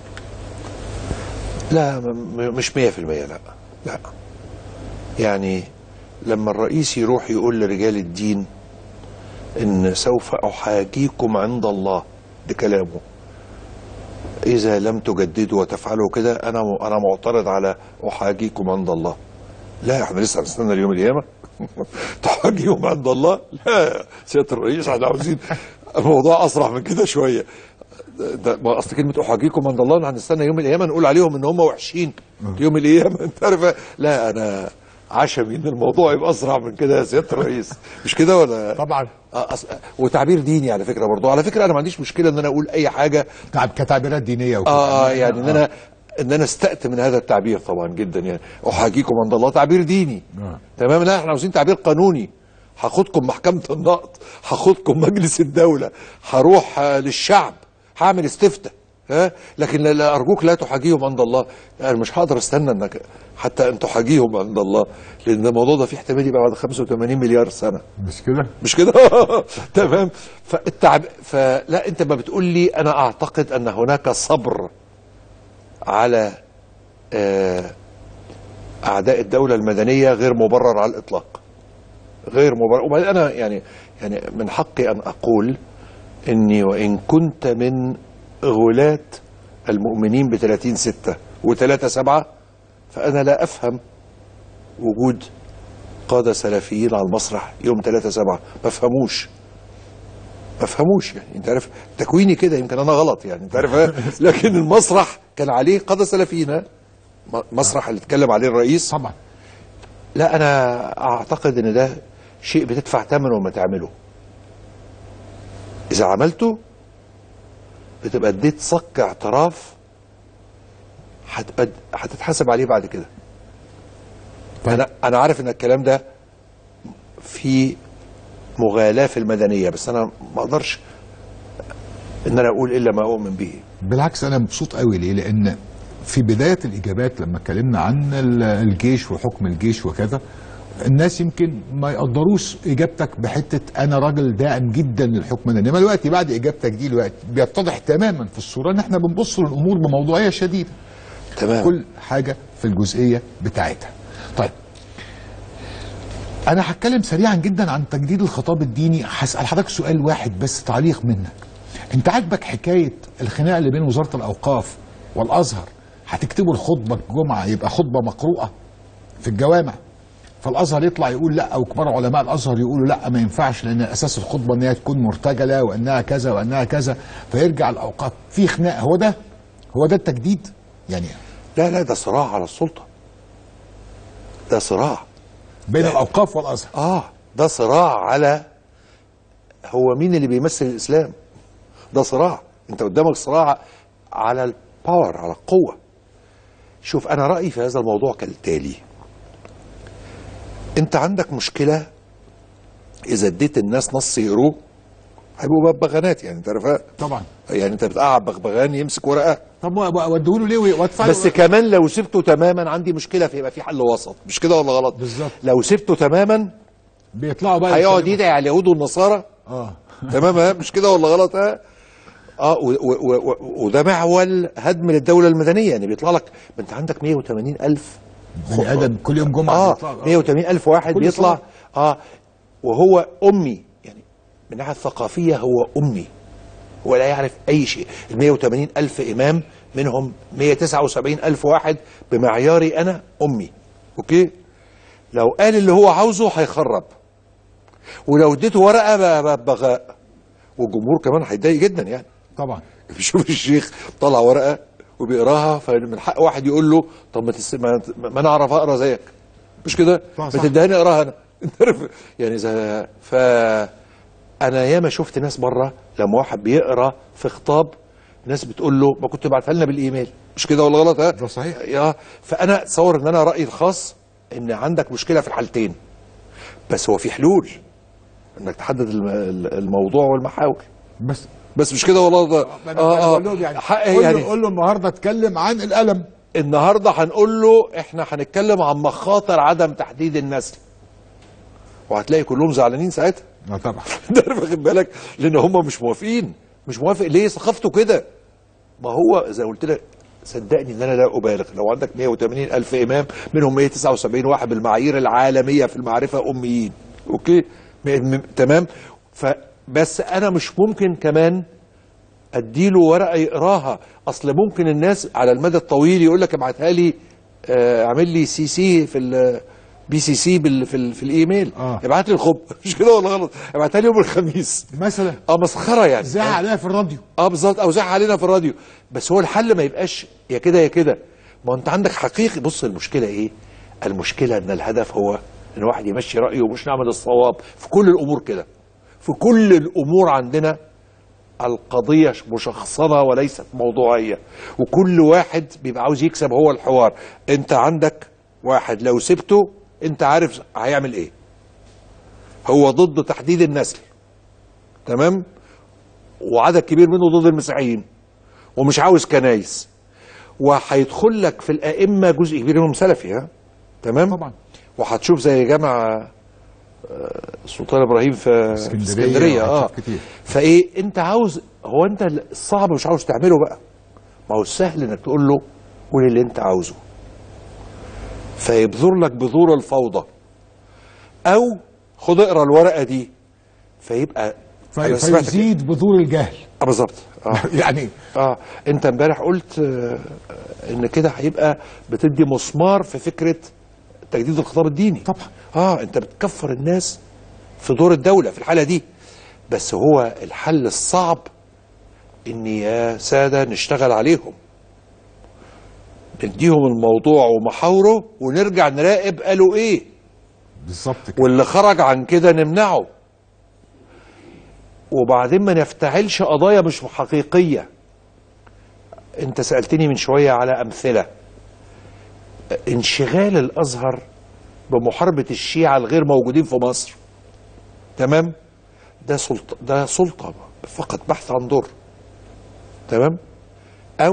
Speaker 2: لا م- م- مش مية في المية لا لا يعني لما الرئيس يروح يقول لرجال الدين ان سوف احاجيكم عند الله ده كلامه اذا لم تجددوا وتفعلوا كده انا م- انا معترض على احاجيكم عند الله لا احنا لسه هنستنى اليوم القيامه تحاجيهم عند الله لا سياده الرئيس احنا عاوزين الموضوع اسرع من كده شويه ده ما اصل كلمه احاجيكم عند الله هنستنى يوم القيامه نقول عليهم ان هم وحشين يوم القيامه انت عارف لا انا عشمي ان الموضوع يبقى اسرع من كده يا سياده الرئيس مش كده ولا
Speaker 1: طبعا
Speaker 2: آه، أص... وتعبير ديني على فكره برضه على فكره انا ما عنديش مشكله ان انا اقول اي حاجه
Speaker 1: تعب كتعبيرات دينيه وكده
Speaker 2: اه, آه يعني ان انا ان انا استأت من هذا التعبير طبعا جدا يعني احاجيكم عند الله تعبير ديني
Speaker 1: آه.
Speaker 2: تمام لا احنا عاوزين تعبير قانوني هاخدكم محكمة النقض هاخدكم مجلس الدولة هروح آه، للشعب هعمل استفتاء ها لكن لا- لا ارجوك لا تحاجيهم عند الله انا مش هقدر استنى انك حتى ان تحاجيهم عند الله لان الموضوع ده فيه احتمال يبقى بعد 85 مليار سنه
Speaker 1: مش كده
Speaker 2: مش كده تمام فالتعب فلا انت ما بتقول لي انا اعتقد ان هناك صبر على آه، اعداء الدوله المدنيه غير مبرر على الاطلاق غير مبرر وبعدين انا يعني يعني من حقي ان اقول اني وان كنت من غلاة المؤمنين ب 30 6 و3 7 فانا لا افهم وجود قادة سلفيين على المسرح يوم 3 7 ما بفهموش ما بفهموش يعني انت عارف تكويني كده يمكن انا غلط يعني انت عارف لكن المسرح كان عليه قادة سلفيين ها؟ م- مسرح اللي اتكلم عليه الرئيس
Speaker 1: طبعا
Speaker 2: لا انا اعتقد ان ده شيء بتدفع ثمنه وما تعمله اذا عملته بتبقى اديت صك اعتراف هتبقى هتتحاسب عليه بعد كده
Speaker 1: طيب.
Speaker 2: انا انا عارف ان الكلام ده في مغالاة في المدنية بس انا ما اقدرش ان انا اقول الا ما اؤمن به
Speaker 1: بالعكس انا مبسوط قوي ليه لان في بدايه الاجابات لما اتكلمنا عن ال- الجيش وحكم الجيش وكذا الناس يمكن ما يقدروش اجابتك بحته انا راجل داعم جدا للحكم ده انما دلوقتي بعد اجابتك دي دلوقتي بيتضح تماما في الصوره ان احنا بنبص للامور بموضوعيه شديده
Speaker 2: تمام
Speaker 1: كل حاجه في الجزئيه بتاعتها طيب انا هتكلم سريعا جدا عن تجديد الخطاب الديني هسال حضرتك سؤال واحد بس تعليق منك انت عاجبك حكايه الخناقه اللي بين وزاره الاوقاف والازهر هتكتبوا الخطبه الجمعه يبقى خطبه مقروءه في الجوامع فالازهر يطلع يقول لا او كبار علماء الازهر يقولوا لا ما ينفعش لان اساس الخطبه ان هي تكون مرتجله وانها كذا وانها كذا فيرجع الاوقاف في خناقه هو ده هو ده التجديد يعني
Speaker 2: لا لا ده صراع على السلطة ده صراع
Speaker 1: بين الاوقاف والازهر
Speaker 2: اه ده صراع على هو مين اللي بيمثل الاسلام ده صراع انت قدامك صراع على الباور على القوه شوف انا رايي في هذا الموضوع كالتالي انت عندك مشكله اذا اديت الناس نص يقروه هيبقوا بغبغانات يعني انت عارف
Speaker 1: طبعا
Speaker 2: يعني انت بتقعد بغبغان يمسك ورقه
Speaker 1: طب وديه له ليه وادفع
Speaker 2: بس كمان لو سبته تماما عندي مشكله فيبقى في حل وسط مش كده ولا غلط
Speaker 1: بالظبط.
Speaker 2: لو سبته تماما
Speaker 1: بيطلعوا بقى
Speaker 2: هيقعد
Speaker 1: يتكلموا.
Speaker 2: يدعي على اليهود والنصارى
Speaker 1: اه
Speaker 2: تمام ها مش كده ولا غلط ها اه و- و- و- و- وده معول هدم للدوله المدنيه يعني بيطلع لك ما انت عندك 180 الف
Speaker 1: بني ادم كل يوم جمعه
Speaker 2: اه
Speaker 1: بيطلعوا.
Speaker 2: 180 الف واحد
Speaker 1: كل
Speaker 2: بيطلع
Speaker 1: صلاة.
Speaker 2: اه وهو امي يعني من الناحيه الثقافيه هو امي هو لا يعرف اي شيء ال 180 الف امام منهم 179 الف واحد بمعياري انا امي اوكي لو قال اللي هو عاوزه هيخرب ولو اديته ورقه ب- ب- بغاء والجمهور كمان هيتضايق جدا يعني
Speaker 1: طبعا
Speaker 2: بيشوف الشيخ طلع ورقه وبيقراها فمن حق واحد يقول له طب ما, تس... ما... ما انا اعرف اقرا زيك مش كده؟
Speaker 1: صح،
Speaker 2: ما
Speaker 1: صح.
Speaker 2: تدهني اقراها انا انت عارف يعني اذا ف انا ياما شفت ناس بره لما واحد بيقرا في خطاب ناس بتقول له ما كنت تبعتها لنا بالايميل مش كده ولا غلط ها؟
Speaker 1: ده صحيح.
Speaker 2: يا فانا اتصور ان انا رايي الخاص ان عندك مشكله في الحالتين بس هو في حلول انك تحدد الم- الموضوع والمحاور
Speaker 1: بس
Speaker 2: بس مش كده والله ده
Speaker 1: أنا بقول لهم يعني
Speaker 2: حق
Speaker 1: قول
Speaker 2: يعني
Speaker 1: له قول له النهارده اتكلم عن الالم
Speaker 2: النهارده هنقول له احنا هنتكلم عن مخاطر عدم تحديد النسل وهتلاقي كلهم زعلانين ساعتها
Speaker 1: اه طبعا
Speaker 2: ده أنا واخد بالك لان هم مش موافقين مش موافق ليه ثقافته كده ما هو زي ما قلت لك صدقني ان انا لا ابالغ لو عندك 180 الف امام منهم 179 واحد بالمعايير العالميه في المعرفه اميين اوكي م- م- تمام فبس انا مش ممكن كمان اديله ورقه يقراها اصل ممكن الناس على المدى الطويل يقول لك ابعتها لي آه، اعمل لي سي سي في ال- بي سي سي بال في, ال في الايميل
Speaker 1: آه.
Speaker 2: ابعت لي الخب مش كده ولا غلط ابعتها لي يوم الخميس
Speaker 1: مثلا
Speaker 2: اه مسخره يعني
Speaker 1: زي عليها في الراديو
Speaker 2: اه بالظبط او زي علينا في الراديو بس هو الحل ما يبقاش يا كده يا كده ما انت عندك حقيقي بص المشكله ايه المشكله ان الهدف هو ان واحد يمشي رايه ومش نعمل الصواب في كل الامور كده في كل الامور عندنا القضيه مشخصنه وليست موضوعيه وكل واحد بيبقى عاوز يكسب هو الحوار انت عندك واحد لو سبته انت عارف هيعمل ايه هو ضد تحديد النسل تمام وعدد كبير منه ضد المسيحيين ومش عاوز كنايس وهيدخل لك في الائمه جزء كبير منهم سلفي ها تمام
Speaker 1: طبعا.
Speaker 2: وهتشوف زي جامع آه، السلطان ابراهيم في
Speaker 1: اسكندرية
Speaker 2: اسكندريه اه
Speaker 1: وهتشوف كتير.
Speaker 2: فايه انت عاوز هو انت الصعب مش عاوز تعمله بقى ما هو السهل انك تقول له قول اللي انت عاوزه فيبذر لك بذور الفوضى او خد اقرا الورقه دي فيبقى
Speaker 1: في
Speaker 2: أنا سمعتك-
Speaker 1: فيزيد بذور الجهل
Speaker 2: اه بالظبط اه
Speaker 1: يعني
Speaker 2: اه انت امبارح قلت آه ان كده هيبقى بتدي مسمار في فكره تجديد الخطاب الديني
Speaker 1: طبعا.
Speaker 2: اه انت بتكفر الناس في دور الدوله في الحاله دي بس هو الحل الصعب ان يا ساده نشتغل عليهم نديهم الموضوع ومحاوره ونرجع نراقب قالوا ايه
Speaker 1: بالظبط كده
Speaker 2: واللي خرج عن كده نمنعه وبعدين ما نفتعلش قضايا مش حقيقية انت سألتني من شوية على أمثلة انشغال الأزهر بمحاربة الشيعة الغير موجودين في مصر تمام ده سلطة ده سلطة فقط بحث عن دور تمام أو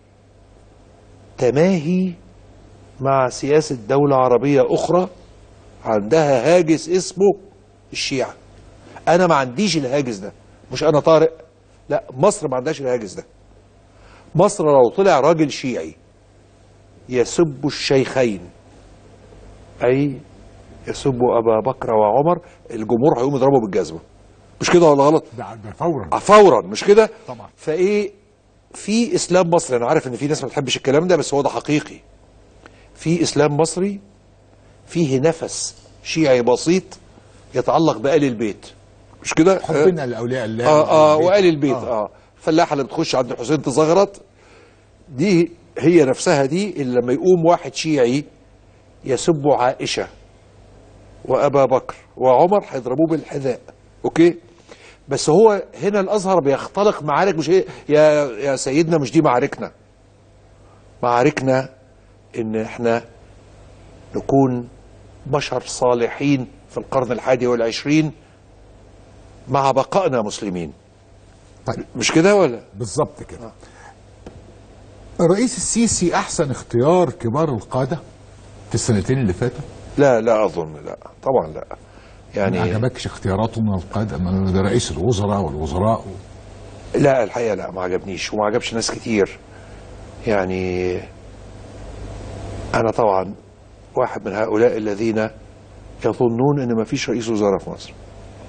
Speaker 2: تماهي مع سياسة دولة عربية أخرى عندها هاجس اسمه الشيعة انا ما عنديش الهاجس ده مش انا طارق لا مصر ما عندهاش الهاجس ده مصر لو طلع راجل شيعي يسب الشيخين اي يسب ابا بكر وعمر الجمهور هيقوم يضربه بالجزمه مش كده ولا غلط
Speaker 1: ده ده فورا
Speaker 2: آه، فورا مش كده
Speaker 1: طبعا.
Speaker 2: فايه في اسلام مصري انا عارف ان في ناس ما بتحبش الكلام ده بس هو ده حقيقي في اسلام مصري فيه نفس شيعي بسيط يتعلق بآل البيت مش كده
Speaker 1: حبنا لاولياء الله
Speaker 2: اه اه
Speaker 1: والبيت.
Speaker 2: وآل البيت اه, الفلاحه اللي بتخش عند الحسين تزغرط دي هي نفسها دي اللي لما يقوم واحد شيعي يسب عائشه وابا بكر وعمر هيضربوه بالحذاء اوكي بس هو هنا الازهر بيختلق معارك مش هي يا يا سيدنا مش دي معاركنا معاركنا ان احنا نكون بشر صالحين في القرن الحادي والعشرين مع بقائنا مسلمين
Speaker 1: طيب
Speaker 2: مش كده ولا
Speaker 1: بالظبط كده الرئيس السيسي احسن اختيار كبار القاده في السنتين اللي فاتوا
Speaker 2: لا لا اظن لا طبعا لا
Speaker 1: ما
Speaker 2: يعني
Speaker 1: عجبكش اختياراته من القاده من رئيس الوزراء والوزراء و...
Speaker 2: لا الحقيقه لا ما عجبنيش وما عجبش ناس كتير يعني انا طبعا واحد من هؤلاء الذين يظنون ان ما فيش رئيس وزراء في مصر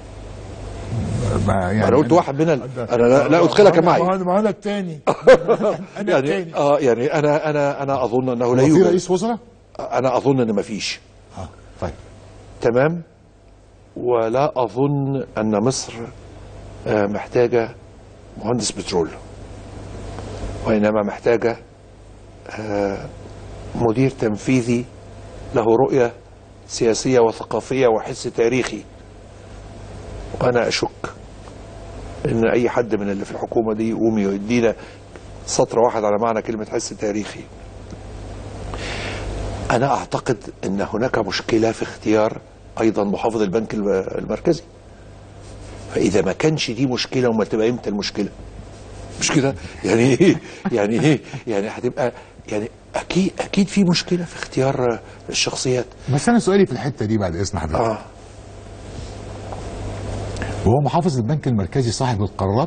Speaker 1: ما يعني
Speaker 2: انا قلت واحد من ال... انا لا, لا ادخلك معي
Speaker 1: ما ما انا الثاني انا
Speaker 2: يعني
Speaker 1: الثاني
Speaker 2: اه يعني انا انا انا اظن انه لا
Speaker 1: هو في
Speaker 2: يوجد
Speaker 1: رئيس وزراء؟
Speaker 2: انا اظن ان ما فيش
Speaker 1: اه طيب
Speaker 2: تمام ولا اظن ان مصر آه، محتاجه مهندس بترول وانما محتاجه آه، مدير تنفيذي له رؤيه سياسيه وثقافيه وحس تاريخي وانا اشك ان اي حد من اللي في الحكومه دي يقوم يدينا سطر واحد على معنى كلمه حس تاريخي أنا أعتقد أن هناك مشكلة في اختيار أيضا محافظ البنك الم- المركزي فإذا ما كانش دي مشكلة وما تبقى إمتى المشكلة مش كده يعني إيه يعني إيه يعني هتبقى يعني أكيد أكيد في مشكلة في اختيار الشخصيات
Speaker 1: بس انا سؤالي في الحته دي بعد اذن حضرتك
Speaker 2: آه
Speaker 1: وهو محافظ البنك المركزي صاحب القرارات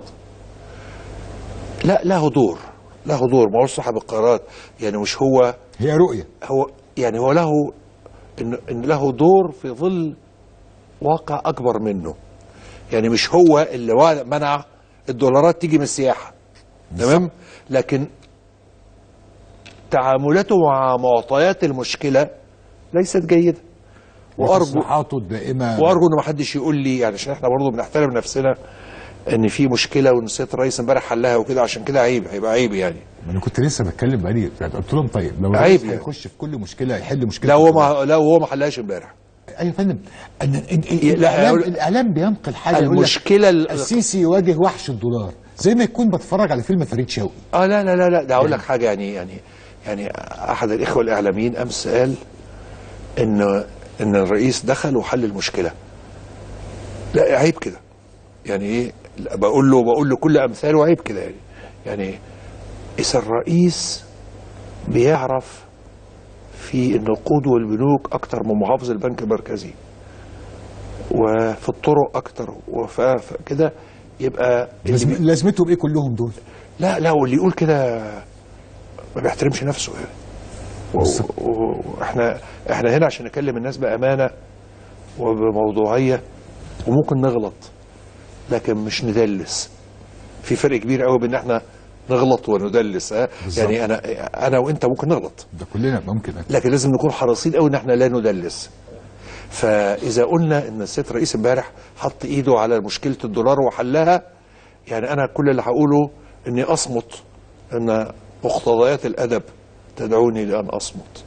Speaker 2: لا له دور له دور ما هو صاحب القرارات يعني مش هو
Speaker 1: هي رؤيه
Speaker 2: هو يعني هو له إن, إن له دور في ظل واقع أكبر منه يعني مش هو اللي وا- منع الدولارات تيجي من السياحة تمام لكن تعاملاته مع معطيات المشكلة ليست جيدة وارجو
Speaker 1: وتصريحاته الدائمه
Speaker 2: وارجو ان ما حدش يقول لي يعني عشان احنا برضه بنحترم نفسنا ان في مشكله وان السيد الرئيس امبارح حلها وكده عشان كده عيب هيبقى عيب يعني
Speaker 1: ما انا كنت لسه بتكلم بقالي قلت لهم طيب لو
Speaker 2: عيب
Speaker 1: الرئيس
Speaker 2: يعني.
Speaker 1: هيخش في كل مشكله يحل مشكله
Speaker 2: لا هو ما لا هو ما حلهاش امبارح
Speaker 1: ايوه يا فندم ان إن- إن-
Speaker 2: لا،
Speaker 1: الاعلام
Speaker 2: أقول-
Speaker 1: الاعلام بينقل حاجه يقول لك
Speaker 2: المشكله ال-
Speaker 1: السيسي يواجه وحش الدولار زي ما يكون بتفرج على فيلم فريد شوقي
Speaker 2: اه لا لا لا لا ده هقول لك حاجه يعني يعني يعني احد الاخوه الاعلاميين امس قال ان ان الرئيس دخل وحل المشكله لا عيب كده يعني ايه لا، بقول له بقول له كل امثاله عيب كده يعني يعني اذا الرئيس بيعرف في النقود والبنوك اكتر من محافظ البنك المركزي وفي الطرق اكتر وكده يبقى اللي
Speaker 1: لازم-
Speaker 2: بي-
Speaker 1: لازمتهم ايه كلهم دول
Speaker 2: لا لا واللي يقول كده ما بيحترمش نفسه يعني و- و- واحنا احنا هنا عشان نكلم الناس بامانه وبموضوعيه وممكن نغلط لكن مش ندلس في فرق كبير قوي بين احنا نغلط وندلس ها
Speaker 1: بالظبط.
Speaker 2: يعني انا انا وانت ممكن نغلط
Speaker 1: ده كلنا ممكن
Speaker 2: لكن لازم نكون حريصين قوي ان احنا لا ندلس فاذا قلنا ان السيد الرئيس امبارح حط ايده على مشكله الدولار وحلها يعني انا كل اللي هقوله اني اصمت ان مقتضيات الادب تدعوني لان اصمت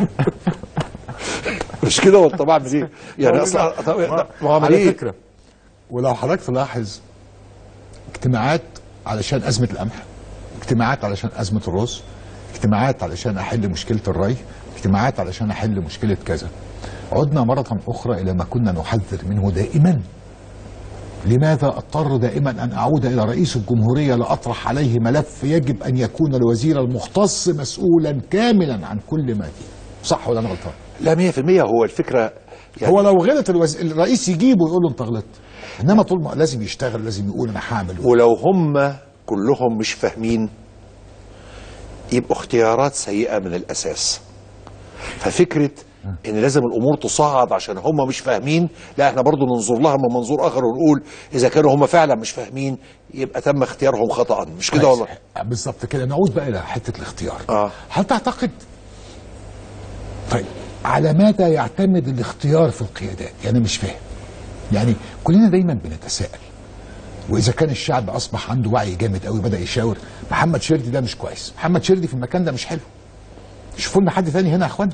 Speaker 2: مش كده ولا طبعا دي يعني اصلا طب- ما هو
Speaker 1: على
Speaker 2: إيه؟
Speaker 1: فكره ولو حضرتك تلاحظ اجتماعات علشان ازمه القمح اجتماعات علشان ازمه الرز اجتماعات علشان احل مشكله الري اجتماعات علشان احل مشكله كذا عدنا مره اخرى الى ما كنا نحذر منه دائما لماذا اضطر دائما ان اعود الى رئيس الجمهوريه لاطرح عليه ملف يجب ان يكون الوزير المختص مسؤولا كاملا عن كل ما فيه صح ولا انا غلطان
Speaker 2: لا 100% هو الفكره يعني
Speaker 1: هو لو غلط الوز... الرئيس يجيبه ويقول له انت غلطت انما طول ما لازم يشتغل لازم يقول انا هعمل
Speaker 2: ولو هم كلهم مش فاهمين يبقوا اختيارات سيئة من الأساس ففكرة ان لازم الامور تصعد عشان هم مش فاهمين لا احنا برضو ننظر لها من منظور اخر ونقول اذا كانوا هم فعلا مش فاهمين يبقى تم اختيارهم خطا مش كده والله
Speaker 1: بالظبط كده نعود بقى الى حته الاختيار
Speaker 2: آه.
Speaker 1: هل تعتقد طيب على ماذا يعتمد الاختيار في القيادات يعني مش فاهم يعني كلنا دايما بنتساءل واذا كان الشعب اصبح عنده وعي جامد قوي بدا يشاور محمد شردي ده مش كويس محمد شردي في المكان ده مش حلو شوفوا لنا حد ثاني هنا يا اخوانا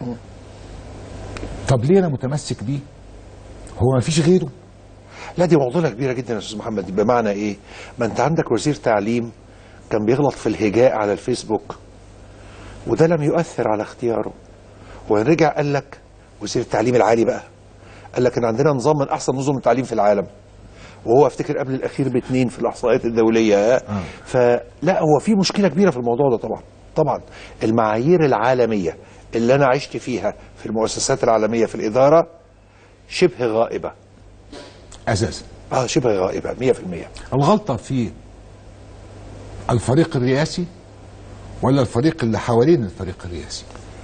Speaker 1: طب ليه انا متمسك بيه هو ما فيش غيره
Speaker 2: لا دي معضله كبيره جدا يا استاذ محمد بمعنى ايه ما انت عندك وزير تعليم كان بيغلط في الهجاء على الفيسبوك وده لم يؤثر على اختياره ورجع قال لك وزير التعليم العالي بقى قال لك ان عندنا نظام من احسن نظم التعليم في العالم وهو افتكر قبل الاخير باثنين في الاحصائيات الدوليه آه. فلا هو في مشكله كبيره في الموضوع ده طبعا طبعا المعايير العالميه اللي انا عشت فيها في المؤسسات العالميه في الاداره شبه غائبه
Speaker 1: اساسا
Speaker 2: اه شبه غائبه 100%
Speaker 1: الغلطه في الفريق الرئاسي ولا الفريق اللي حوالين الفريق الرئاسي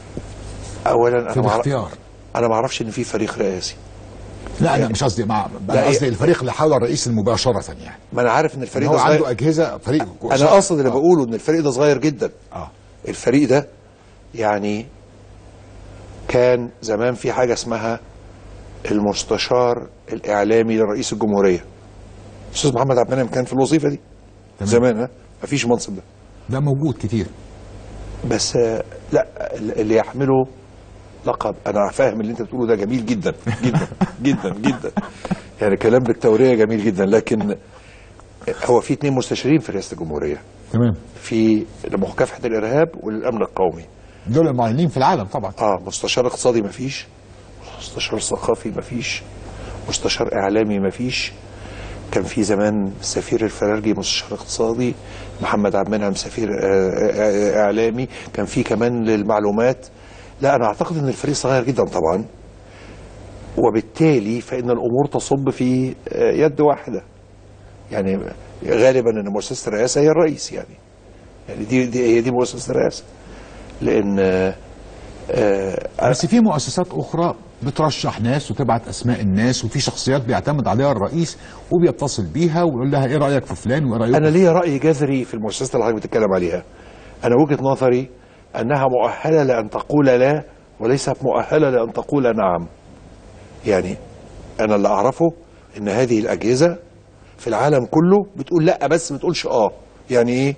Speaker 2: اولا
Speaker 1: في
Speaker 2: انا ما
Speaker 1: الاختيار
Speaker 2: انا ما اعرفش ان في فريق رئاسي
Speaker 1: لا انا مش قصدي مع
Speaker 2: لا،
Speaker 1: انا قصدي
Speaker 2: إيه.
Speaker 1: الفريق اللي حول الرئيس مباشره يعني
Speaker 2: ما انا عارف ان
Speaker 1: ان
Speaker 2: الفريق
Speaker 1: هو
Speaker 2: ده
Speaker 1: عنده
Speaker 2: صغير
Speaker 1: اجهزه فريق
Speaker 2: انا قصد اللي
Speaker 1: آه.
Speaker 2: بقوله ان الفريق ده صغير جدا
Speaker 1: اه
Speaker 2: الفريق ده يعني كان زمان في حاجه اسمها المستشار الاعلامي لرئيس الجمهوريه استاذ محمد عبد المنعم كان في الوظيفه دي
Speaker 1: تمام.
Speaker 2: زمان ها مفيش منصب ده
Speaker 1: ده موجود كتير
Speaker 2: بس آه، لا اللي يحمله لقب انا فاهم اللي انت بتقوله ده جميل جدا جدا جدا جدا يعني كلام بالتوريه جميل جدا لكن هو في اتنين مستشارين في رئاسه الجمهوريه
Speaker 1: تمام
Speaker 2: في لمكافحه الارهاب والامن القومي
Speaker 1: دول المعلنين في العالم طبعا
Speaker 2: اه مستشار اقتصادي مفيش مستشار ثقافي مفيش مستشار اعلامي مفيش كان في زمان السفير الفرارجي مستشار اقتصادي محمد عبد المنعم سفير آه، آه، اعلامي كان في كمان للمعلومات لا انا اعتقد ان الفريق صغير جدا طبعا وبالتالي فان الامور تصب في آه، يد واحده يعني غالبا ان مؤسسه الرئاسه هي الرئيس يعني يعني دي, دي هي دي مؤسسه الرئاسه لان آه، آه،
Speaker 1: بس في مؤسسات اخرى بترشح ناس وتبعت اسماء الناس وفي شخصيات بيعتمد عليها الرئيس وبيتصل بيها ويقول لها ايه رايك في فلان وايه رايك
Speaker 2: انا ليا راي جذري في المؤسسات اللي حضرتك بتتكلم عليها انا وجهه نظري انها مؤهله لان تقول لا وليست مؤهله لان تقول نعم يعني انا اللي اعرفه ان هذه الاجهزه في العالم كله بتقول لا بس ما تقولش اه يعني ايه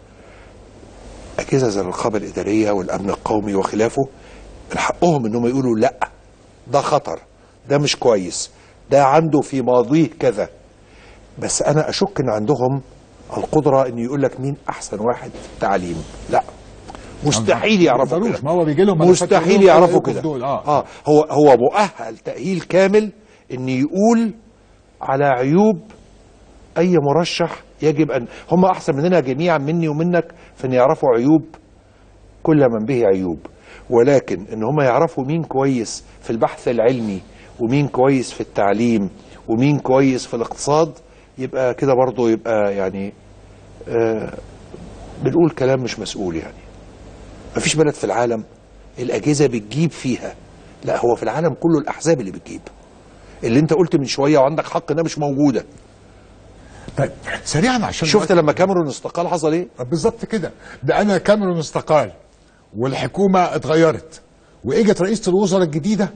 Speaker 2: اجهزه زي الرقابه الاداريه والامن القومي وخلافه من حقهم انهم يقولوا لا ده خطر ده مش كويس ده عنده في ماضيه كذا بس انا اشك ان عندهم القدره ان يقول لك مين احسن واحد تعليم لا مستحيل يعرفوا
Speaker 1: يقدروش،
Speaker 2: كده
Speaker 1: ما هو بيجي لهم ملفات
Speaker 2: مستحيل
Speaker 1: يقولوا
Speaker 2: يعرفوا
Speaker 1: رأيكم
Speaker 2: كده
Speaker 1: دول، آه.
Speaker 2: اه هو هو مؤهل تاهيل كامل ان يقول على عيوب اي مرشح يجب ان هم احسن مننا جميعا مني ومنك في ان يعرفوا عيوب كل من به عيوب ولكن ان هم يعرفوا مين كويس في البحث العلمي ومين كويس في التعليم ومين كويس في الاقتصاد يبقى كده برضه يبقى يعني آه بنقول كلام مش مسؤول يعني مفيش بلد في العالم الاجهزه بتجيب فيها لا هو في العالم كله الاحزاب اللي بتجيب اللي انت قلت من شويه وعندك حق انها مش موجوده
Speaker 1: طيب سريعا عشان
Speaker 2: شفت لما كاميرون استقال حصل ايه
Speaker 1: بالظبط كده ده انا كاميرون استقال والحكومه اتغيرت واجت رئيسه الوزراء الجديده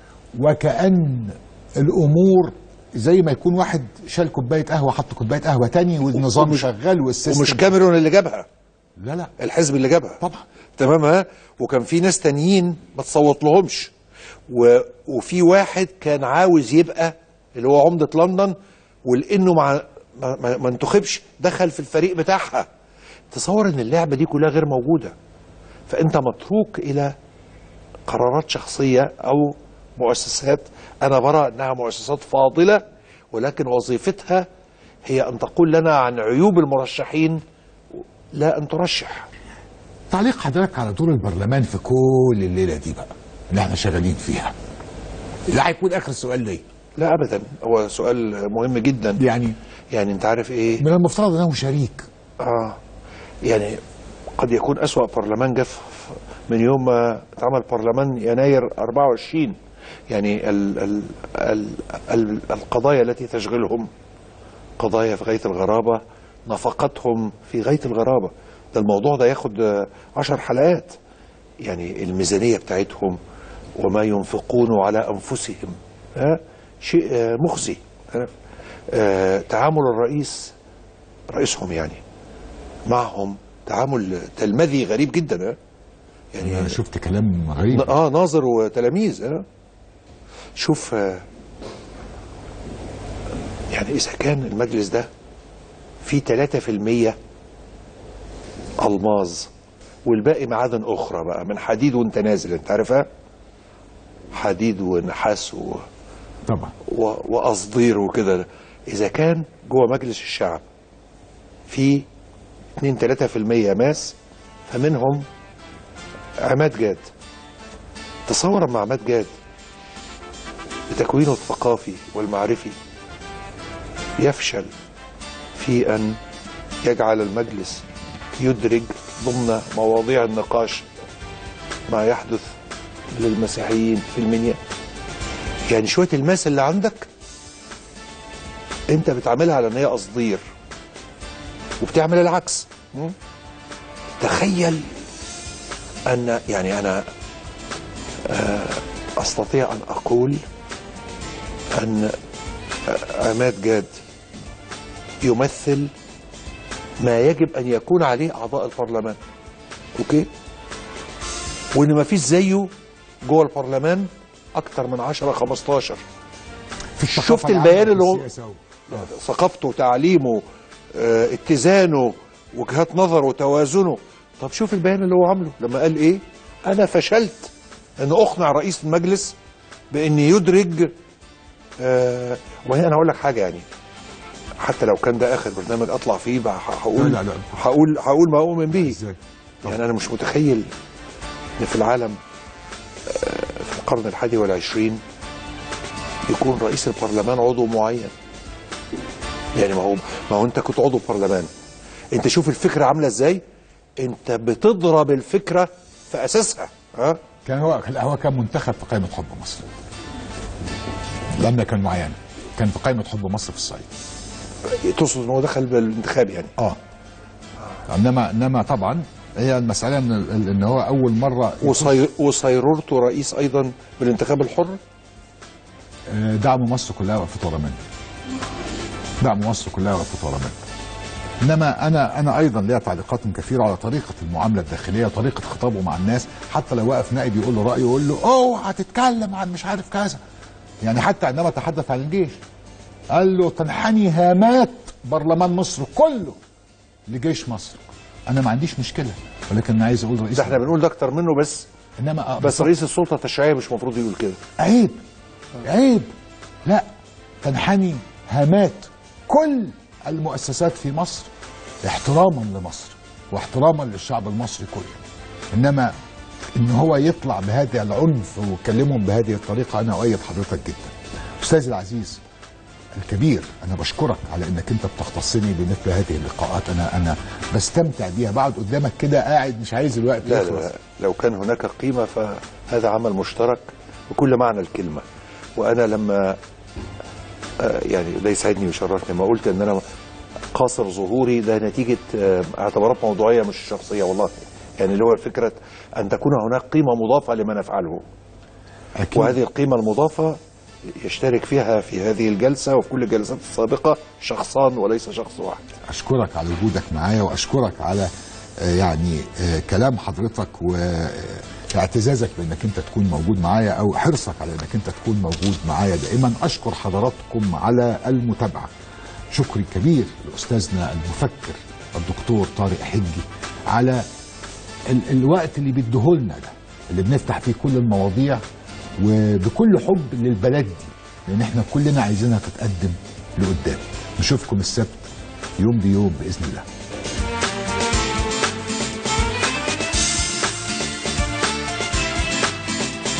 Speaker 1: وكأن الامور زي ما يكون واحد شال كوبايه قهوه حط كوبايه قهوه تاني والنظام
Speaker 2: ومش-
Speaker 1: شغال والسيستم
Speaker 2: ومش كاميرون اللي جابها
Speaker 1: لا لا
Speaker 2: الحزب اللي جابها
Speaker 1: طبعا
Speaker 2: تمام ها وكان في ناس تانيين ما تصوت لهمش و... وفي واحد كان عاوز يبقى اللي هو عمدة لندن ولانه مع ما, ما, ما انتخبش دخل في الفريق بتاعها تصور ان اللعبة دي كلها غير موجودة فانت متروك الى قرارات شخصية او مؤسسات انا برى انها مؤسسات فاضلة ولكن وظيفتها هي ان تقول لنا عن عيوب المرشحين لا ان ترشح
Speaker 1: تعليق حضرتك على دور البرلمان في كل الليله دي بقى اللي احنا شغالين فيها ده هيكون اخر سؤال ليا
Speaker 2: لا ابدا هو سؤال مهم جدا
Speaker 1: يعني
Speaker 2: يعني انت عارف ايه
Speaker 1: من المفترض انه شريك
Speaker 2: اه يعني قد يكون اسوا برلمان جه في- من يوم ما اتعمل برلمان يناير 24 يعني ال ال ال ال القضايا التي تشغلهم قضايا في غايه الغرابه نفقتهم في غايه الغرابه ده الموضوع ده ياخد آه، عشر حلقات يعني الميزانيه بتاعتهم وما ينفقونه على انفسهم ها شيء آه، مخزي عارف؟ آه، تعامل الرئيس رئيسهم يعني معهم تعامل تلمذي غريب جدا ها يعني
Speaker 1: انا شفت كلام غريب
Speaker 2: اه ناظر وتلاميذ اه شوف آه، يعني اذا كان المجلس ده فيه 3% الماظ والباقي معادن اخرى بقى من حديد وانت نازل انت عارفها حديد ونحاس و...
Speaker 1: طبعا
Speaker 2: و... وقصدير وكده اذا كان جوه مجلس الشعب في 2 3% ماس فمنهم عماد جاد تصور اما عماد جاد بتكوينه الثقافي والمعرفي يفشل في ان يجعل المجلس يدرج ضمن مواضيع النقاش ما يحدث للمسيحيين في المنيا يعني شويه الماس اللي عندك انت بتعملها على ان هي قصدير وبتعمل العكس م? تخيل ان يعني انا آه، استطيع ان اقول ان آه، عماد جاد يمثل ما يجب ان يكون عليه اعضاء البرلمان اوكي وان ما فيش زيه جوه البرلمان اكتر من 10 15
Speaker 1: في الثقافة
Speaker 2: شفت
Speaker 1: العامة
Speaker 2: البيان
Speaker 1: في
Speaker 2: اللي هو-
Speaker 1: السياسة و-
Speaker 2: ثقافته تعليمه آه، اتزانه وجهات نظره وتوازنه طب شوف البيان اللي هو عامله لما قال ايه انا فشلت ان اقنع رئيس المجلس بان يدرج آه وهي انا هقول لك حاجه يعني حتى لو كان ده اخر برنامج اطلع فيه بقى هقول
Speaker 1: لا، لا، لا.
Speaker 2: هقول هقول ما اؤمن به
Speaker 1: ازاي
Speaker 2: يعني انا مش متخيل ان في العالم آه، في القرن الحادي والعشرين يكون رئيس البرلمان عضو معين يعني ما هو ما هو انت كنت عضو برلمان انت شوف الفكره عامله ازاي انت بتضرب الفكره في اساسها ها
Speaker 1: كان هو هو كان منتخب في قائمه حب مصر لما كان معين كان في قائمه حب مصر في الصعيد
Speaker 2: تقصد ان هو دخل بالانتخاب يعني
Speaker 1: اه انما انما طبعا هي المساله ان ان هو اول مره
Speaker 2: وصي... وصيرورته رئيس ايضا بالانتخاب الحر
Speaker 1: آه، دعم مصر كلها وقفت ورا منه دعم مصر كلها وقفت ورا منه انما انا انا ايضا ليا تعليقات كثيره على طريقه المعامله الداخليه طريقه خطابه مع الناس حتى لو وقف نائب يقول له رايه يقول له اوعى تتكلم عن مش عارف كذا يعني حتى عندما تحدث عن الجيش قال له تنحني هامات برلمان مصر كله لجيش مصر انا ما عنديش مشكله ولكن انا عايز اقول رئيس
Speaker 2: ده احنا بنقول ده اكتر منه بس
Speaker 1: انما آه،
Speaker 2: بس رئيس السلطه التشريعيه مش المفروض يقول كده
Speaker 1: عيب عيب لا تنحني هامات كل المؤسسات في مصر احتراما لمصر واحتراما للشعب المصري كله انما ان هو يطلع بهذا العنف ويكلمهم بهذه الطريقه انا اؤيد حضرتك جدا استاذي العزيز الكبير انا بشكرك على انك انت بتختصني بمثل هذه اللقاءات انا انا بستمتع بيها بقعد قدامك كده قاعد مش عايز الوقت
Speaker 2: لا
Speaker 1: يخلص
Speaker 2: لا لو كان هناك قيمة فهذا عمل مشترك بكل معنى الكلمة وأنا لما آه، يعني ده يسعدني ويشرفني لما قلت إن أنا قاصر ظهوري ده نتيجة آه، اعتبارات موضوعية مش شخصية والله يعني اللي هو فكرة أن تكون هناك قيمة مضافة لما نفعله
Speaker 1: أكيد.
Speaker 2: وهذه القيمة المضافة يشترك فيها في هذه الجلسة وفي كل الجلسات السابقة شخصان وليس شخص واحد
Speaker 1: اشكرك على وجودك معايا واشكرك على آه، يعني آه، كلام حضرتك واعتزازك بانك انت تكون موجود معايا او حرصك على انك انت تكون موجود معايا دائما اشكر حضراتكم على المتابعه شكري كبير لاستاذنا المفكر الدكتور طارق حجي على ال الوقت اللي بيديهولنا ده اللي بنفتح فيه كل المواضيع وبكل حب للبلد دي لان احنا كلنا عايزينها تتقدم لقدام نشوفكم السبت يوم بيوم باذن الله